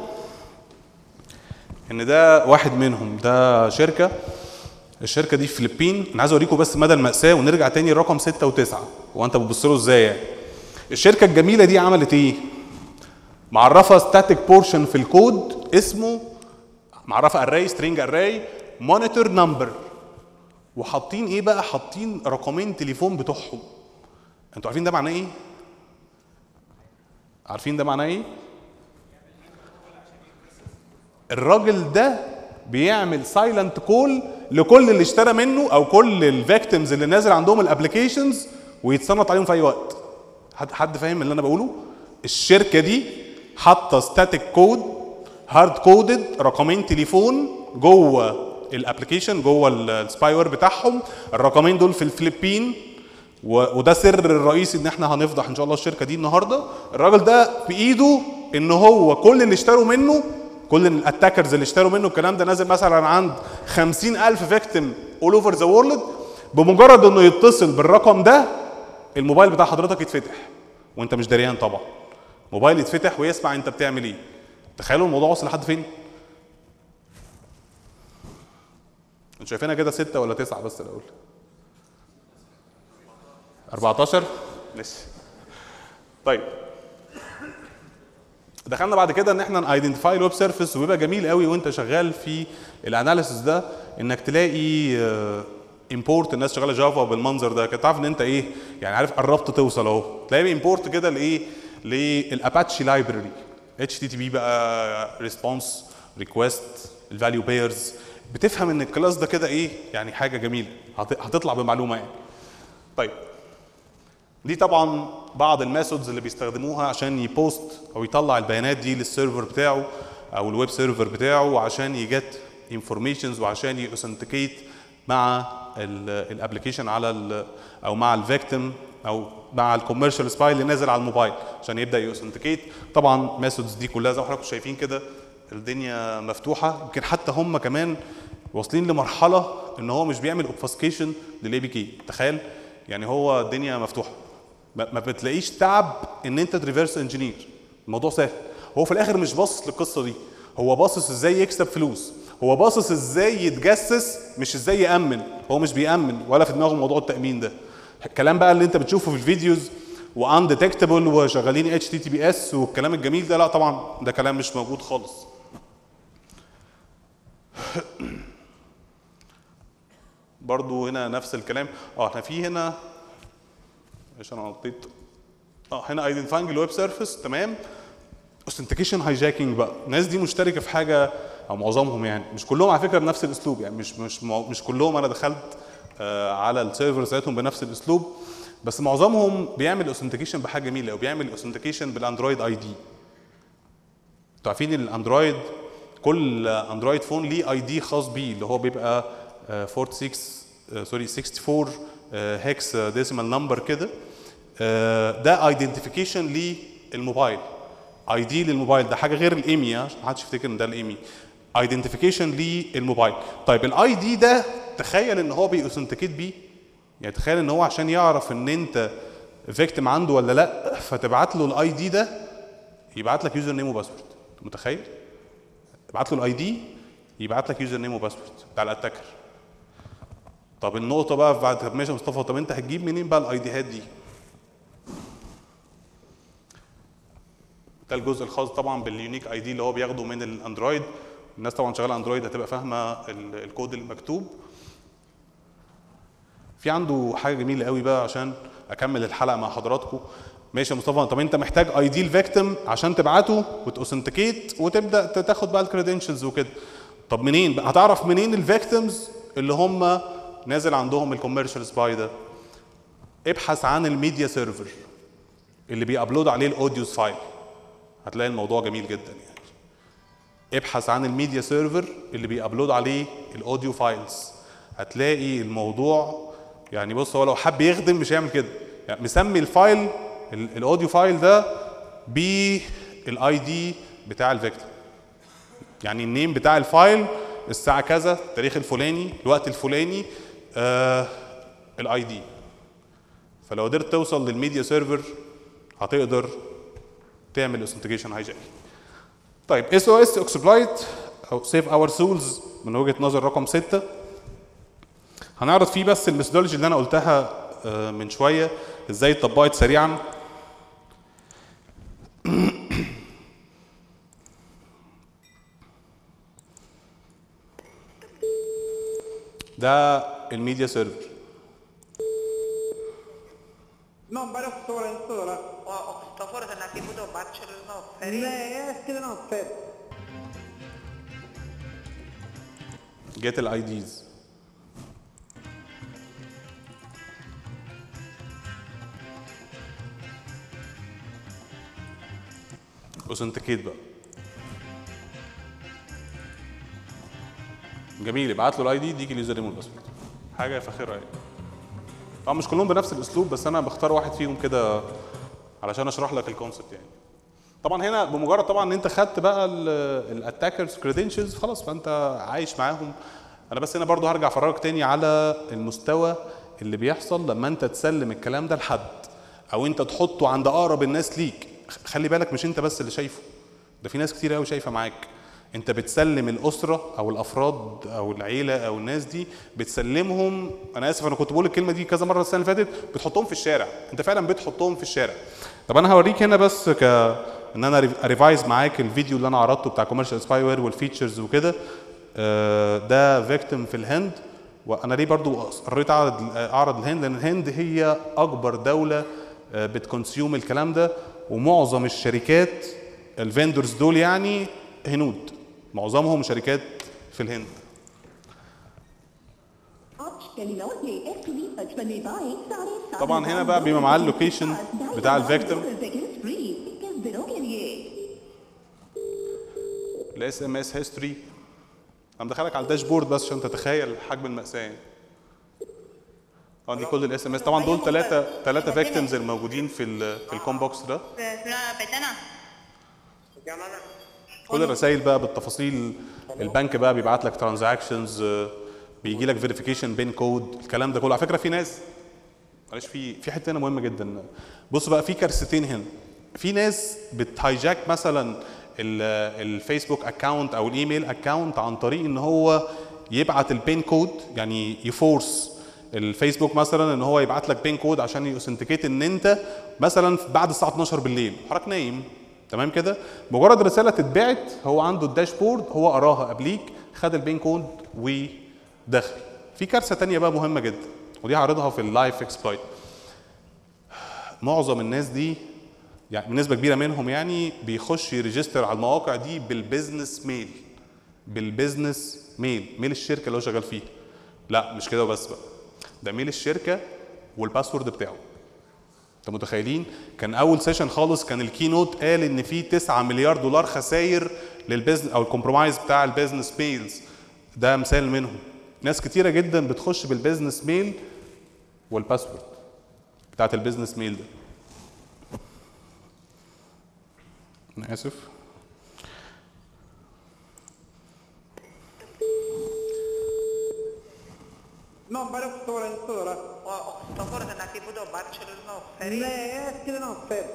ان ده واحد منهم ده شركه الشركه دي في الفلبين انا عايز اوريكم بس مدى الماساه ونرجع تاني لرقم 6 و9 وانت بتبص له ازاي يعني الشركه الجميله دي عملت ايه معرفه ستاتيك بورشن في الكود اسمه معرفه اري سترينج اري مونيتور نمبر وحاطين ايه بقى حاطين رقمين تليفون بتوعهم انتوا عارفين ده معناه ايه عارفين ده معناه ايه الراجل ده بيعمل سايلنت كول لكل اللي اشترى منه او كل الفيكتيمز اللي نازل عندهم الابلكيشنز ويتصنت عليهم في اي وقت حد حد فاهم اللي انا بقوله الشركه دي حاطه ستاتيك كود هارد كودد رقمين تليفون جوه الابلكيشن جوه السباي وير بتاعهم الرقمين دول في الفلبين و- وده سر الرئيسي ان احنا هنفضح ان شاء الله الشركه دي النهارده الراجل ده بايده ان هو كل اللي اشتروا منه كل الاتاكرز اللي اشتروا منه الكلام ده نازل مثلا عند 50000 فيكتيم اول اوفر ذا وورلد بمجرد انه يتصل بالرقم ده الموبايل بتاع حضرتك يتفتح وانت مش دريان طبعا موبايل يتفتح ويسمع انت بتعمل ايه تخيلوا الموضوع وصل لحد فين انتوا شايفينها كده ستة ولا تسعة بس الاول 14 ماشي طيب دخلنا بعد كده ان احنا نايدنتيفاي الويب سيرفيس وبيبقى جميل قوي وانت شغال في الاناليسيس ده انك تلاقي امبورت الناس شغاله جافا بالمنظر ده كنت عارف ان انت ايه يعني عارف قربت توصل اهو تلاقي امبورت كده لايه للاباتشي لايبرري اتش تي تي بي بقى ريسبونس ريكويست الفاليو بيرز بتفهم ان الكلاس ده كده ايه يعني حاجه جميله هت- هتطلع بمعلومه يعني طيب دي طبعا بعض الميثودز اللي بيستخدموها عشان يبوست او يطلع البيانات دي للسيرفر بتاعه او الويب سيرفر بتاعه عشان يجت انفورميشنز وعشان يأوثنتيكيت مع الابلكيشن على ال او مع الفيكتيم او مع الكوميرشال سباي اللي نازل على الموبايل عشان يبدا يأوثنتيكيت طبعا الميثودز دي كلها زي ما حضراتكم شايفين كده الدنيا مفتوحه يمكن حتى هم كمان واصلين لمرحله ان هو مش بيعمل اوبفاسكيشن للاي بي كي تخيل يعني هو الدنيا مفتوحه ما ما بتلاقيش تعب ان انت تريفرس انجينير الموضوع سهل هو في الاخر مش باصص للقصه دي هو باصص ازاي يكسب فلوس هو باصص ازاي يتجسس مش ازاي يامن هو مش بيامن ولا في دماغه موضوع التامين ده الكلام بقى اللي انت بتشوفه في الفيديوز وانديتكتبل وشغالين اتش تي تي بي اس والكلام الجميل ده لا طبعا ده كلام مش موجود خالص برضو هنا نفس الكلام اه احنا في هنا ايش انا نطيت اه هنا ايدنتيفاينج الويب سيرفيس تمام اوثنتيكيشن هايجاكينج بقى الناس دي مشتركه في حاجه او معظمهم يعني مش كلهم على فكره بنفس الاسلوب يعني مش مش مش كلهم انا دخلت آه على السيرفر بتاعتهم بنفس الاسلوب بس معظمهم بيعمل اوثنتيكيشن بحاجه جميله وبيعمل اوثنتيكيشن بالاندرويد اي دي انتوا عارفين الاندرويد كل اندرويد فون ليه اي دي خاص بيه اللي هو بيبقى آه، 46 آه، سوري 64 هيكس ديسيمال نمبر كده آه، ده ايدنتيفيكيشن للموبايل اي دي للموبايل ده حاجه غير الايمي عشان ما حدش يفتكر ان ده الايمي ايدنتيفيكيشن للموبايل طيب الاي دي ده تخيل ان هو بيأوثنتيكيت بيه يعني تخيل ان هو عشان يعرف ان انت فيكتيم عنده ولا لا فتبعت له الاي دي ده يبعت لك يوزر نيم وباسورد متخيل تبعت له الاي دي يبعت لك يوزر نيم وباسورد بتاع الاتاكر طب النقطه بقى بعد طب ماشي يا مصطفى طب انت هتجيب منين بقى الاي ديهات دي ده الجزء الخاص طبعا باليونيك اي دي اللي هو بياخده من الاندرويد الناس طبعا شغاله اندرويد هتبقى فاهمه ال- الكود المكتوب في عنده حاجه جميله قوي بقى عشان اكمل الحلقه مع حضراتكم ماشي يا مصطفى طب انت محتاج اي دي الفيكتيم عشان تبعته وتاوثنتيكيت وتبدا تاخد بقى الكريدنشلز وكده طب منين بقى هتعرف منين الفيكتيمز اللي هم نازل عندهم الكوميرشال سباي ده ابحث عن الميديا سيرفر اللي بيابلود عليه الاوديوز فايل هتلاقي الموضوع جميل جدا يعني ابحث عن الميديا سيرفر اللي بيابلود عليه الاوديو فايلز هتلاقي الموضوع يعني بص هو لو حب يخدم مش هيعمل كده يعني مسمي الفايل ال- الاوديو فايل ده بالاي دي بتاع الفيكتور يعني النيم بتاع الفايل الساعه كذا التاريخ الفلاني الوقت الفلاني آه الاي دي فلو قدرت توصل للميديا سيرفر هتقدر تعمل اوثنتيكيشن هايجاك طيب اس او اس اكسبلايت او سيف اور سولز من وجهه نظر رقم 6 هنعرض فيه بس الميثودولوجي اللي انا قلتها آه، من شويه ازاي اتطبقت سريعا ده الميديا سيرفر Non, bara stora, stora. Och, och då får du den här till då bachelor och färg. Nej, jag skulle nog fett. جيت الاي ديز اوثنتيكيت بقى جميل ابعت له الاي دي يديك اليوزر نيم والباسورد حاجه فاخره يعني طبعا مش كلهم بنفس الاسلوب بس انا بختار واحد فيهم كده علشان اشرح لك الكونسبت يعني طبعا هنا بمجرد طبعا ان انت خدت بقى الاتاكرز كريدنشلز خلاص فانت عايش معاهم انا بس هنا برضو هرجع افرجك تاني على المستوى اللي بيحصل لما انت تسلم الكلام ده لحد او انت تحطه عند اقرب الناس ليك خ- خلي بالك مش انت بس اللي شايفه ده في ناس كتير قوي شايفه معاك انت بتسلم الاسره او الافراد او العيله او الناس دي بتسلمهم انا اسف انا كنت بقول الكلمه دي كذا مره السنه اللي فاتت بتحطهم في الشارع انت فعلا بتحطهم في الشارع طب انا هوريك هنا بس ك ان انا ريفايز معاك الفيديو اللي انا عرضته بتاع كوميرشال سباي وير والفيتشرز وكده آه، ده فيكتيم في الهند وانا ليه برضو اضطريت اعرض اعرض الهند لان الهند هي اكبر دوله آه، بتكونسيوم الكلام ده ومعظم الشركات الفندرز دول يعني هنود معظمهم شركات في الهند طبعا هنا بقى بيبقى معاه اللوكيشن بتاع الفيكتيم الاس ام اس هيستوري انا مدخلك على الداشبورد بس عشان تتخيل حجم المأساة يعني. اه دي كل الاس ام اس طبعا دول ثلاثة ثلاثة فيكتيمز الموجودين في ال في الكوم بوكس ده Es una petana. كل الرسائل بقى بالتفاصيل البنك بقى بيبعت لك ترانزاكشنز بيجي لك فيريفيكيشن بين كود الكلام ده كله على فكره في ناس معلش في في حته هنا مهمه جدا بص بقى في كارثتين هنا في ناس بتهايجاك مثلا ال- الفيسبوك اكونت او الايميل اكونت عن طريق ان هو يبعت البين كود يعني يفورس الفيسبوك مثلا ان هو يبعت لك بين كود عشان يوثنتيكيت ان انت مثلا بعد الساعه 12 بالليل حضرتك نايم تمام كده مجرد رساله تتبعت هو عنده الداشبورد هو قراها قبليك خد البين كود ودخل في كارثه تانية بقى مهمه جدا ودي هعرضها في اللايف اكسبلويت معظم الناس دي يعني بنسبه كبيره منهم يعني بيخش يريجستر على المواقع دي بالبيزنس ميل بالبيزنس ميل ميل الشركه اللي هو شغال فيها لا مش كده وبس بقى ده ميل الشركه والباسورد بتاعه انت متخيلين كان اول سيشن خالص كان الكينوت قال ان في 9 مليار دولار خسائر للبيزنس او الكومبرومايز بتاع البيزنس ميلز ده مثال منهم ناس كتيره جدا بتخش بالبيزنس ميل والباسورد بتاعت البيزنس ميل ده انا اسف Non, ma otto ore in ora. O sto fuori dalla TV do Barcellona offeri. Ne, che non offerta.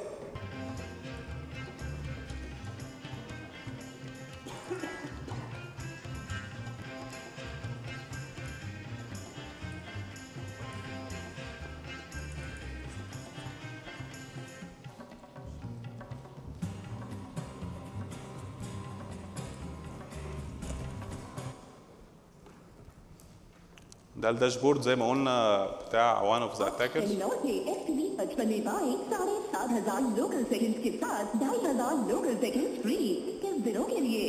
ده الداشبورد زي ما قلنا بتاع one of the attackers Telenor ने एक्सटीवी पचपन बाईक साढ़े सात हजार local seconds के साथ ढाई हजार लोकल सेकंड्स फ्री इक्कीस दिनों के लिए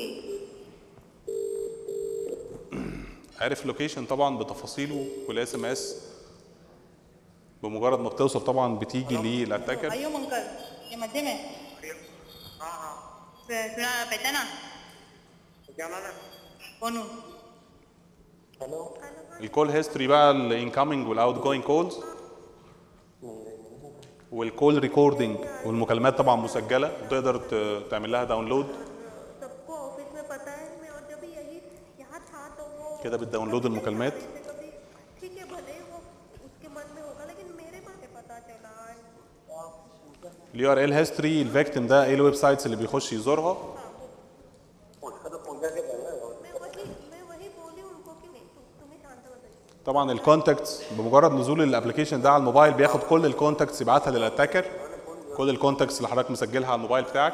عارف اللوكيشن طبعا بتفاصيله والاس ام اس بمجرد ما بتوصل طبعا بتيجي للاتاكر Ayun, uncle. Yung madime. Suna petana. Onu. الكول هيستوري بقى الانكامينج والاوت جوينج كولز والكول ريكوردنج والمكالمات طبعا مسجله وتقدر ت- تعمل لها داونلود सबको ऑफिस में पता है मैं और जब भी यही यहाँ था तो वो كده بتداونلود المكالمات से कभी ठीक है भले ही वो उसके मन में होगा लेकिन मेरे मन में पता चला اليو ار ال هيستوري الفيكتيم ده ايه الويب سايتس اللي بيخش يزورها मैं वही मैं वही बोली उनको कि नहीं तु, तुम्हें शांत बताइए طبعا الكونتاكتس بمجرد نزول الابلكيشن ده على الموبايل بياخد كل الكونتاكتس يبعتها للاتاكر كل الكونتاكتس اللي حضرتك مسجلها على الموبايل بتاعك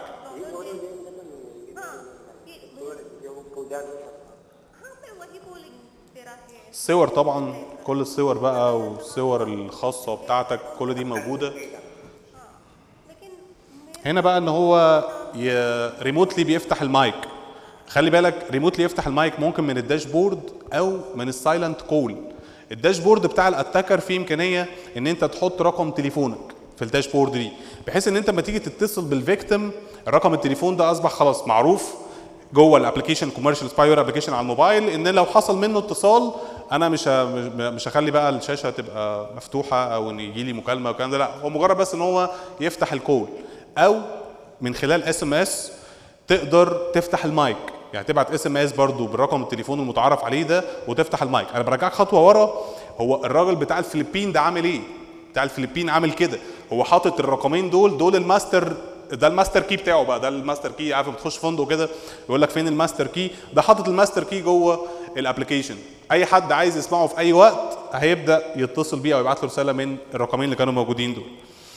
हाँ मैं वही बोली तेरा है الصور طبعا كل الصور بقى والصور الخاصه بتاعتك كل دي موجوده लेकिन هنا بقى ان هو ريموتلي بيفتح المايك خلي بالك ريموتلي يفتح المايك ممكن من الداشبورد او من السايلنت كول الداشبورد بتاع الاتاكر فيه امكانيه ان انت تحط رقم تليفونك في الداشبورد دي بحيث ان انت لما تيجي تتصل بالفيكتيم الرقم التليفون ده اصبح خلاص معروف جوه الابلكيشن كوميرشال سبايور ابلكيشن على الموبايل ان لو حصل منه اتصال انا مش ه- مش- مش هخلي بقى الشاشه تبقى مفتوحه او ان يجي لي مكالمه والكلام ده لا هو مجرد بس ان هو يفتح الكول او من خلال اس ام اس تقدر تفتح المايك يعني تبعت اس ام اس برضو بالرقم التليفون المتعارف عليه ده وتفتح المايك انا برجعك خطوه ورا هو الراجل بتاع الفلبين ده عامل ايه بتاع الفلبين عامل كده هو حاطط الرقمين دول دول الماستر ده الماستر كي بتاعه بقى ده الماستر كي عارف لما تخش فندق كده يقول لك فين الماستر كي ده حاطط الماستر كي جوه الابلكيشن اي حد عايز يسمعه في اي وقت هيبدا يتصل بيه او يبعت له رساله من الرقمين اللي كانوا موجودين دول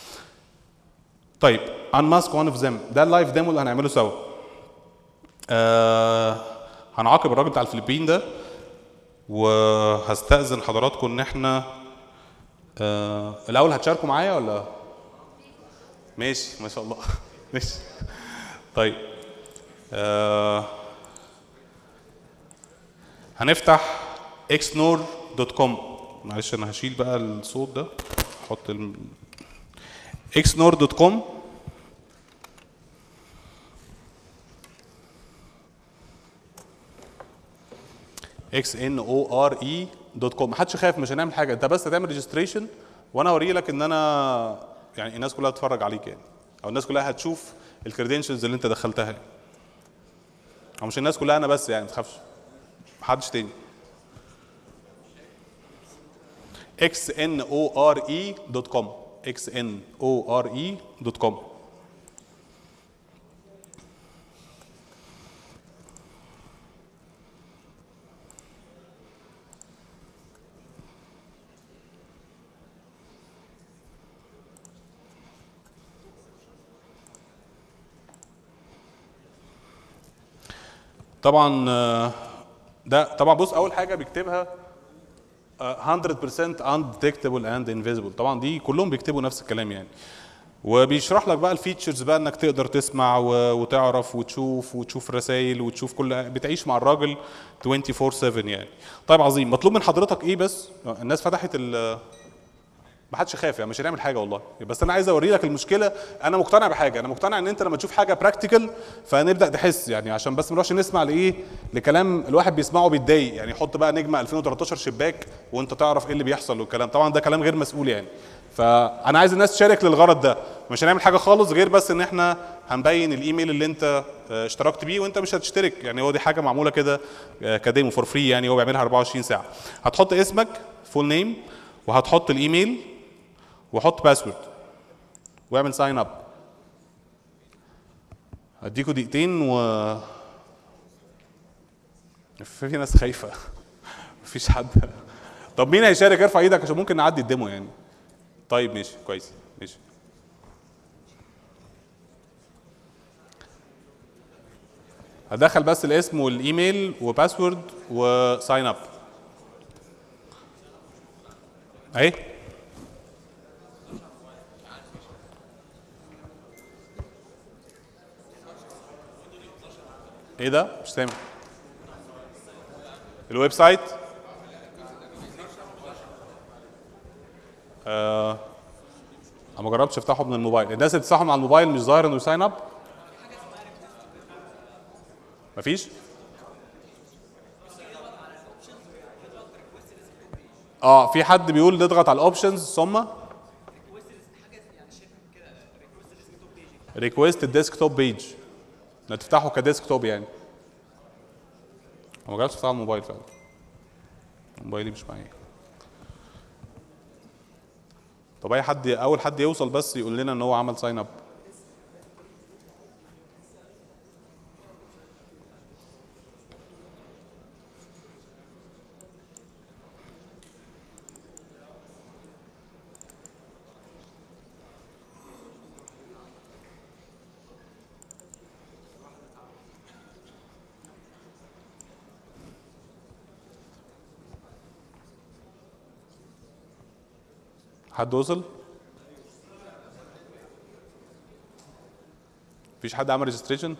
طيب unmask one of them ده اللايف ديمو اللي هنعمله سوا آه هنعاقب الراجل بتاع الفلبين ده وهستأذن حضراتكم ان احنا آه الاول هتشاركوا معايا ولا ماشي ما شاء الله ماشي طيب آه هنفتح xnor.com معلش انا هشيل بقى الصوت ده احط ال... xnor.com اكس ان او ار اي دوت كوم محدش خايف مش هنعمل حاجه انت بس هتعمل ريجستريشن وانا اوري لك ان انا يعني الناس كلها تتفرج عليك يعني او الناس كلها هتشوف الكريدنشلز اللي انت دخلتها يعني. او مش الناس كلها انا بس يعني ما تخافش محدش تاني اكس ان او ار اي دوت كوم اكس ان او ار اي دوت كوم طبعا آه، ده طبعا بص اول حاجه بيكتبها آه، 100% undetectable and invisible طبعا دي كلهم بيكتبوا نفس الكلام يعني وبيشرح لك بقى الفيتشرز بقى انك تقدر تسمع و- وتعرف وتشوف وتشوف رسائل وتشوف كل بتعيش مع الراجل 24 7 يعني طيب عظيم مطلوب من حضرتك ايه بس آه، الناس فتحت ال ما حدش خاف يعني مش هنعمل حاجه والله بس انا عايز اوري لك المشكله انا مقتنع بحاجه انا مقتنع ان انت لما تشوف حاجه براكتيكال فنبدا نحس يعني عشان بس ما نروحش نسمع لايه لكلام الواحد بيسمعه بيتضايق يعني حط بقى نجمه 2013 شباك وانت تعرف ايه اللي بيحصل والكلام طبعا ده كلام غير مسؤول يعني فانا عايز الناس تشارك للغرض ده مش هنعمل حاجه خالص غير بس ان احنا هنبين الايميل اللي انت آه، اشتركت بيه وانت مش هتشترك يعني هو دي حاجه معموله كده آه، كديمو فور فري يعني هو بيعملها 24 ساعه هتحط اسمك فول نيم وهتحط الايميل وحط باسورد واعمل ساين اب هديكوا دقيقتين و في ناس خايفه مفيش حد طب مين هيشارك ارفع ايدك عشان ممكن نعدي الديمو يعني طيب ماشي كويس ماشي هدخل بس الاسم والايميل وباسورد وساين اب اهي ايه ده مش سامع الويب سايت آه انا ما جربتش افتحه من الموبايل الناس اللي بتفتحه من على الموبايل مش ظاهر انه ساين اب مفيش اه في حد بيقول نضغط على الاوبشنز ثم ريكويست الديسكتوب بيج انك تفتحه كديسكتوب يعني أنا ما جربتش افتحه على الموبايل فعلا موبايلي مش معايا طب اي حد اول حد يوصل بس يقول لنا ان هو عمل ساين اب حد وصل؟ مفيش حد عمل ريجستريشن؟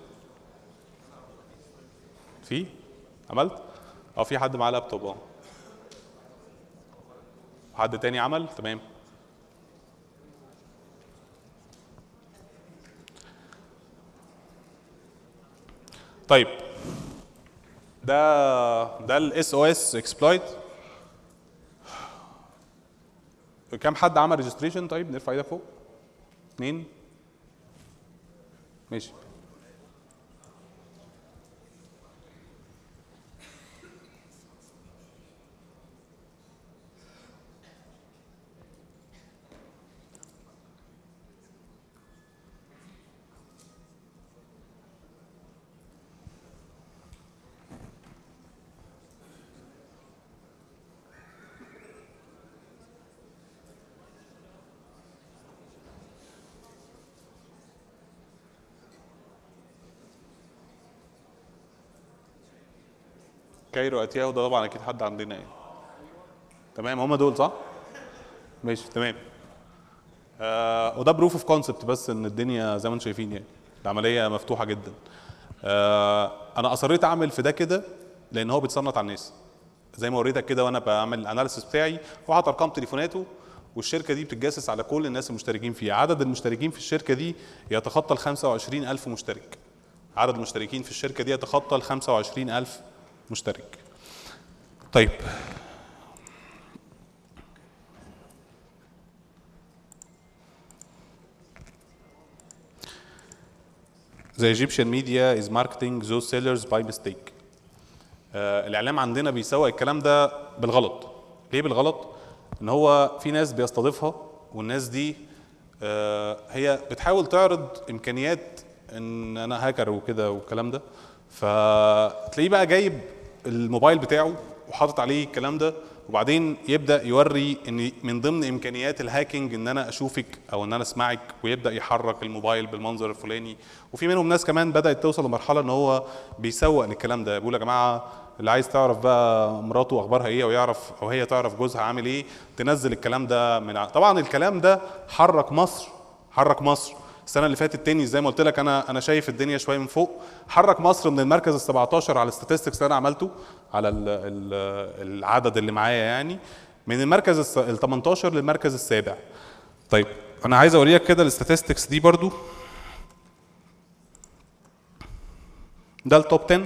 في؟ عملت؟ اه في حد معاه لابتوب اه حد تاني عمل؟ تمام طيب ده ده الاس او اس اكسبلويت كم حد عمل ريجستريشن طيب نرفع ايدك فوق اثنين ماشي كايرو اتياهو ده طبعا اكيد حد عندنا يعني تمام هم دول صح؟ ماشي تمام آه وده بروف اوف كونسبت بس ان الدنيا زي ما انتم شايفين يعني العمليه مفتوحه جدا آه انا اصريت اعمل في ده كده لان هو بيتصنت على الناس زي ما وريتك كده وانا بعمل الاناليسيس بتاعي وحاطط ارقام تليفوناته والشركه دي بتتجسس على كل الناس المشتركين فيها عدد المشتركين في الشركه دي يتخطى ال 25000 مشترك عدد المشتركين في الشركه دي يتخطى ال 25000 مشترك طيب The Egyptian media is marketing those sellers by mistake. آه الاعلام عندنا بيسوق الكلام ده بالغلط. ليه بالغلط؟ ان هو في ناس بيستضيفها والناس دي آه هي بتحاول تعرض امكانيات ان انا هاكر وكده والكلام ده فتلاقيه بقى جايب الموبايل بتاعه وحاطط عليه الكلام ده وبعدين يبدا يوري ان من ضمن امكانيات الهاكينج ان انا اشوفك او ان انا اسمعك ويبدا يحرك الموبايل بالمنظر الفلاني وفي منهم ناس كمان بدات توصل لمرحله ان هو بيسوق للكلام ده بيقول يا جماعه اللي عايز تعرف بقى مراته اخبارها ايه او يعرف او هي تعرف جوزها عامل ايه تنزل الكلام ده من ع- طبعا الكلام ده حرك مصر حرك مصر السنه اللي فاتت تاني زي ما قلت لك انا انا شايف الدنيا شويه من فوق حرك مصر من المركز ال 17 على الستاتستكس اللي انا عملته على ال ال العدد اللي معايا يعني من المركز ال 18 للمركز السابع طيب انا عايز اوريك كده الستاتستكس دي برضو ده التوب 10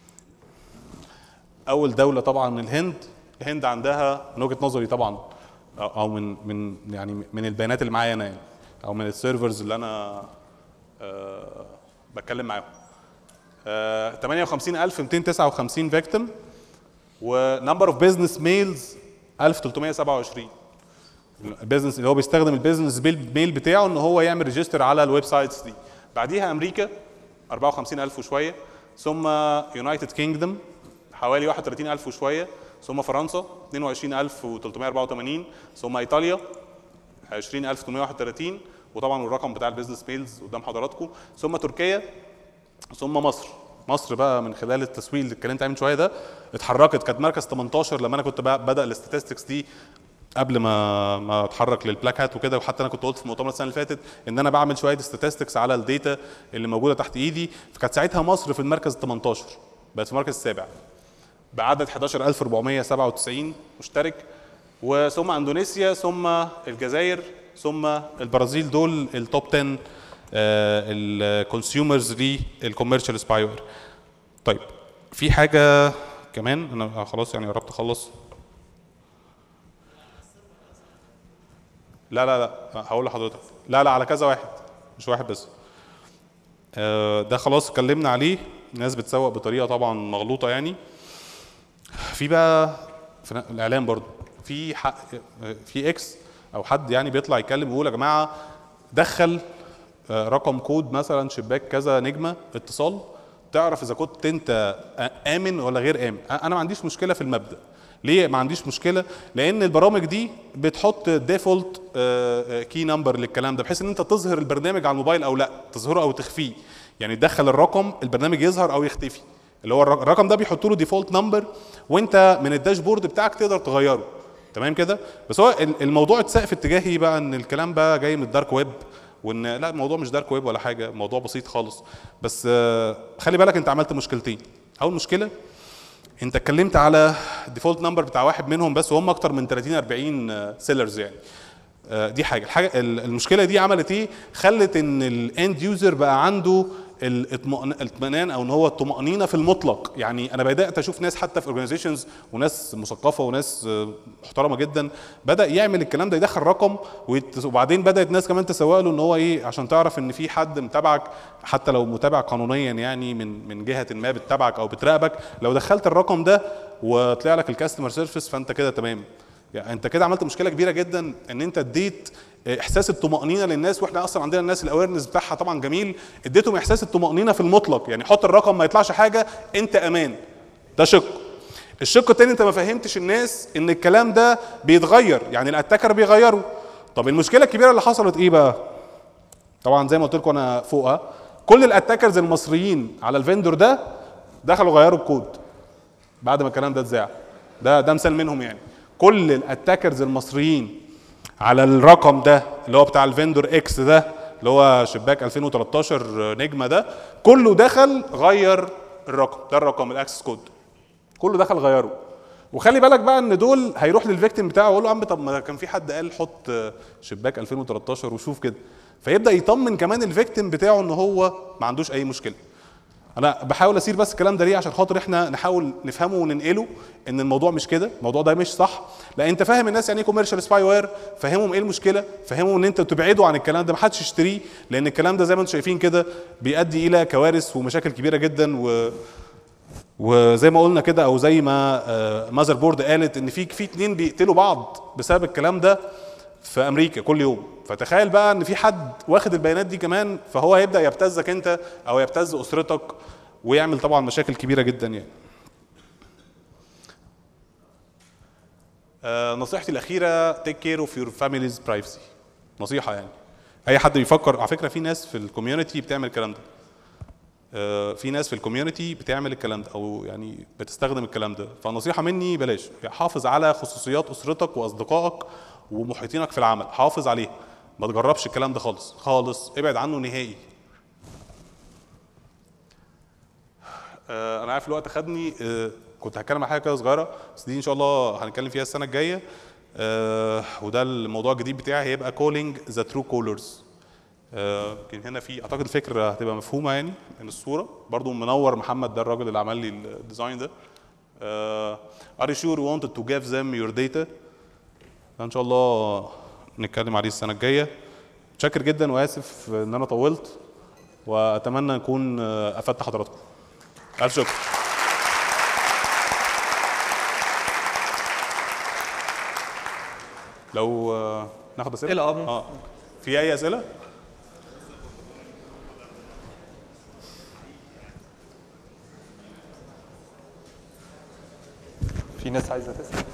اول دوله طبعا الهند الهند عندها من وجهه نظري طبعا او أو من من يعني من البيانات اللي معايا انا يعني او من السيرفرز اللي انا آه بتكلم معاهم آه 58259 فيكتيم ونمبر اوف بزنس ميلز 1327 البيزنس اللي هو بيستخدم البيزنس ميل بتاعه ان هو يعمل ريجستر على الويب سايتس دي بعديها امريكا 54000 وشويه ثم يونايتد كينجدم حوالي 31000 وشويه ثم فرنسا 22384 ثم ايطاليا 20831 وطبعا الرقم بتاع البيزنس ميلز قدام حضراتكم ثم تركيا ثم مصر مصر بقى من خلال التسويق اللي اتكلمت عليه من شويه ده اتحركت كانت مركز 18 لما انا كنت بقى بدا الاستاتستكس دي قبل ما ما اتحرك للبلاك هات وكده وحتى انا كنت قلت في المؤتمر السنه اللي فاتت ان انا بعمل شويه statistics على الداتا اللي موجوده تحت ايدي فكانت ساعتها مصر في المركز 18 بقت في المركز السابع بعدد 11497 مشترك وثم اندونيسيا ثم الجزائر ثم البرازيل دول التوب 10 الكونسيومرز للكوميرشال سباي وير طيب في حاجه كمان انا خلاص يعني قربت اخلص لا لا لا هقول لحضرتك لا لا على كذا واحد مش واحد بس آه، ده خلاص اتكلمنا عليه الناس بتسوق بطريقه طبعا مغلوطه يعني في بقى في الاعلام برضو في حق في اكس او حد يعني بيطلع يتكلم ويقول يا جماعه دخل آه، رقم كود مثلا شباك كذا نجمه اتصال تعرف اذا كنت انت امن ولا غير امن انا ما عنديش مشكله في المبدا ليه ما عنديش مشكله لان البرامج دي بتحط ديفولت كي نمبر للكلام ده بحيث ان انت تظهر البرنامج على الموبايل او لا تظهره او تخفيه يعني تدخل الرقم البرنامج يظهر او يختفي اللي هو الر- الرقم ده بيحط له ديفولت نمبر وانت من الداشبورد بتاعك تقدر تغيره تمام كده بس هو ال- الموضوع اتساق في اتجاهي بقى ان الكلام بقى جاي من الدارك ويب وان لا الموضوع مش دارك ويب ولا حاجه الموضوع بسيط خالص بس آه، خلي بالك انت عملت مشكلتين اول مشكله انت اتكلمت على الديفولت نمبر بتاع واحد منهم بس وهم اكتر من 30 40 سيلرز يعني آه، دي حاجه الحاجه ال- المشكله دي عملت ايه خلت ان الاند يوزر بقى عنده الاطمئن- الاطمئنان او ان هو الطمانينه في المطلق يعني انا بدات اشوف ناس حتى في اورجانيزيشنز وناس مثقفه وناس آه، محترمه جدا بدا يعمل الكلام ده يدخل رقم ويت- وبعدين بدات ناس كمان تسوق له ان هو ايه عشان تعرف ان في حد متابعك حتى لو متابع قانونيا يعني من من جهه ما بتتابعك او بتراقبك لو دخلت الرقم ده وطلع لك الكاستمر سيرفيس فانت كده تمام يعني انت كده عملت مشكله كبيره جدا ان انت اديت احساس الطمانينه للناس واحنا اصلا عندنا الناس الاويرنس بتاعها طبعا جميل اديتهم احساس الطمانينه في المطلق يعني حط الرقم ما يطلعش حاجه انت امان ده شق الشق التاني انت ما فهمتش الناس ان الكلام ده بيتغير يعني الاتاكر بيغيره طب المشكله الكبيره اللي حصلت ايه بقى طبعا زي ما قلت لكم انا فوقها كل الاتاكرز المصريين على الفندور ده دخلوا غيروا الكود بعد ما الكلام ده اتذاع ده ده مثال منهم يعني كل الاتاكرز المصريين على الرقم ده اللي هو بتاع الفندور اكس ده اللي هو شباك 2013 نجمه ده كله دخل غير الرقم ده الرقم الاكسس كود كله دخل غيره وخلي بالك بقى ان دول هيروح للفيكتيم بتاعه ويقول له يا عم طب ما كان في حد قال حط شباك 2013 وشوف كده فيبدا يطمن كمان الفيكتيم بتاعه ان هو ما عندوش اي مشكله انا بحاول اسير بس الكلام ده ليه عشان خاطر احنا نحاول نفهمه وننقله ان الموضوع مش كده الموضوع ده مش صح لا انت فاهم الناس يعني ايه كوميرشال سباي وير فهمهم ايه المشكله فهمهم ان انت تبعدوا عن الكلام ده ما حدش يشتريه لان الكلام ده زي ما انتم شايفين كده بيؤدي الى كوارث ومشاكل كبيره جدا و وزي ما قلنا كده او زي ما ماذر بورد قالت ان في في اتنين بيقتلوا بعض بسبب الكلام ده في امريكا كل يوم فتخيل بقى ان في حد واخد البيانات دي كمان فهو هيبدا يبتزك انت او يبتز اسرتك ويعمل طبعا مشاكل كبيره جدا يعني آه نصيحتي الاخيره تيك كير اوف يور فاميليز برايفسي نصيحه يعني اي حد بيفكر على فكره في ناس في الكوميونتي بتعمل الكلام ده آه في ناس في الكوميونتي بتعمل الكلام ده او يعني بتستخدم الكلام ده فنصيحه مني بلاش يعني حافظ على خصوصيات اسرتك واصدقائك ومحيطينك في العمل حافظ عليها ما تجربش الكلام ده خالص خالص ابعد عنه نهائي آه انا عارف الوقت خدني آه كنت هتكلم عن حاجه كده صغيره بس دي ان شاء الله هنتكلم فيها السنه الجايه آه وده الموضوع الجديد بتاعي هيبقى كولينج ذا ترو كولرز يمكن هنا في اعتقد الفكره هتبقى مفهومه يعني من الصوره برضو منور محمد ده الراجل اللي عمل لي الديزاين ده uh, are you sure you wanted to give them your data ده ان شاء الله نتكلم عليه السنه الجايه متشكر جدا واسف ان انا طولت واتمنى اكون آه، افدت حضراتكم الف شكر لو آه، ناخد اسئله أسئلة، آه، ممكن. اه في اي اسئله في ناس عايزه تسال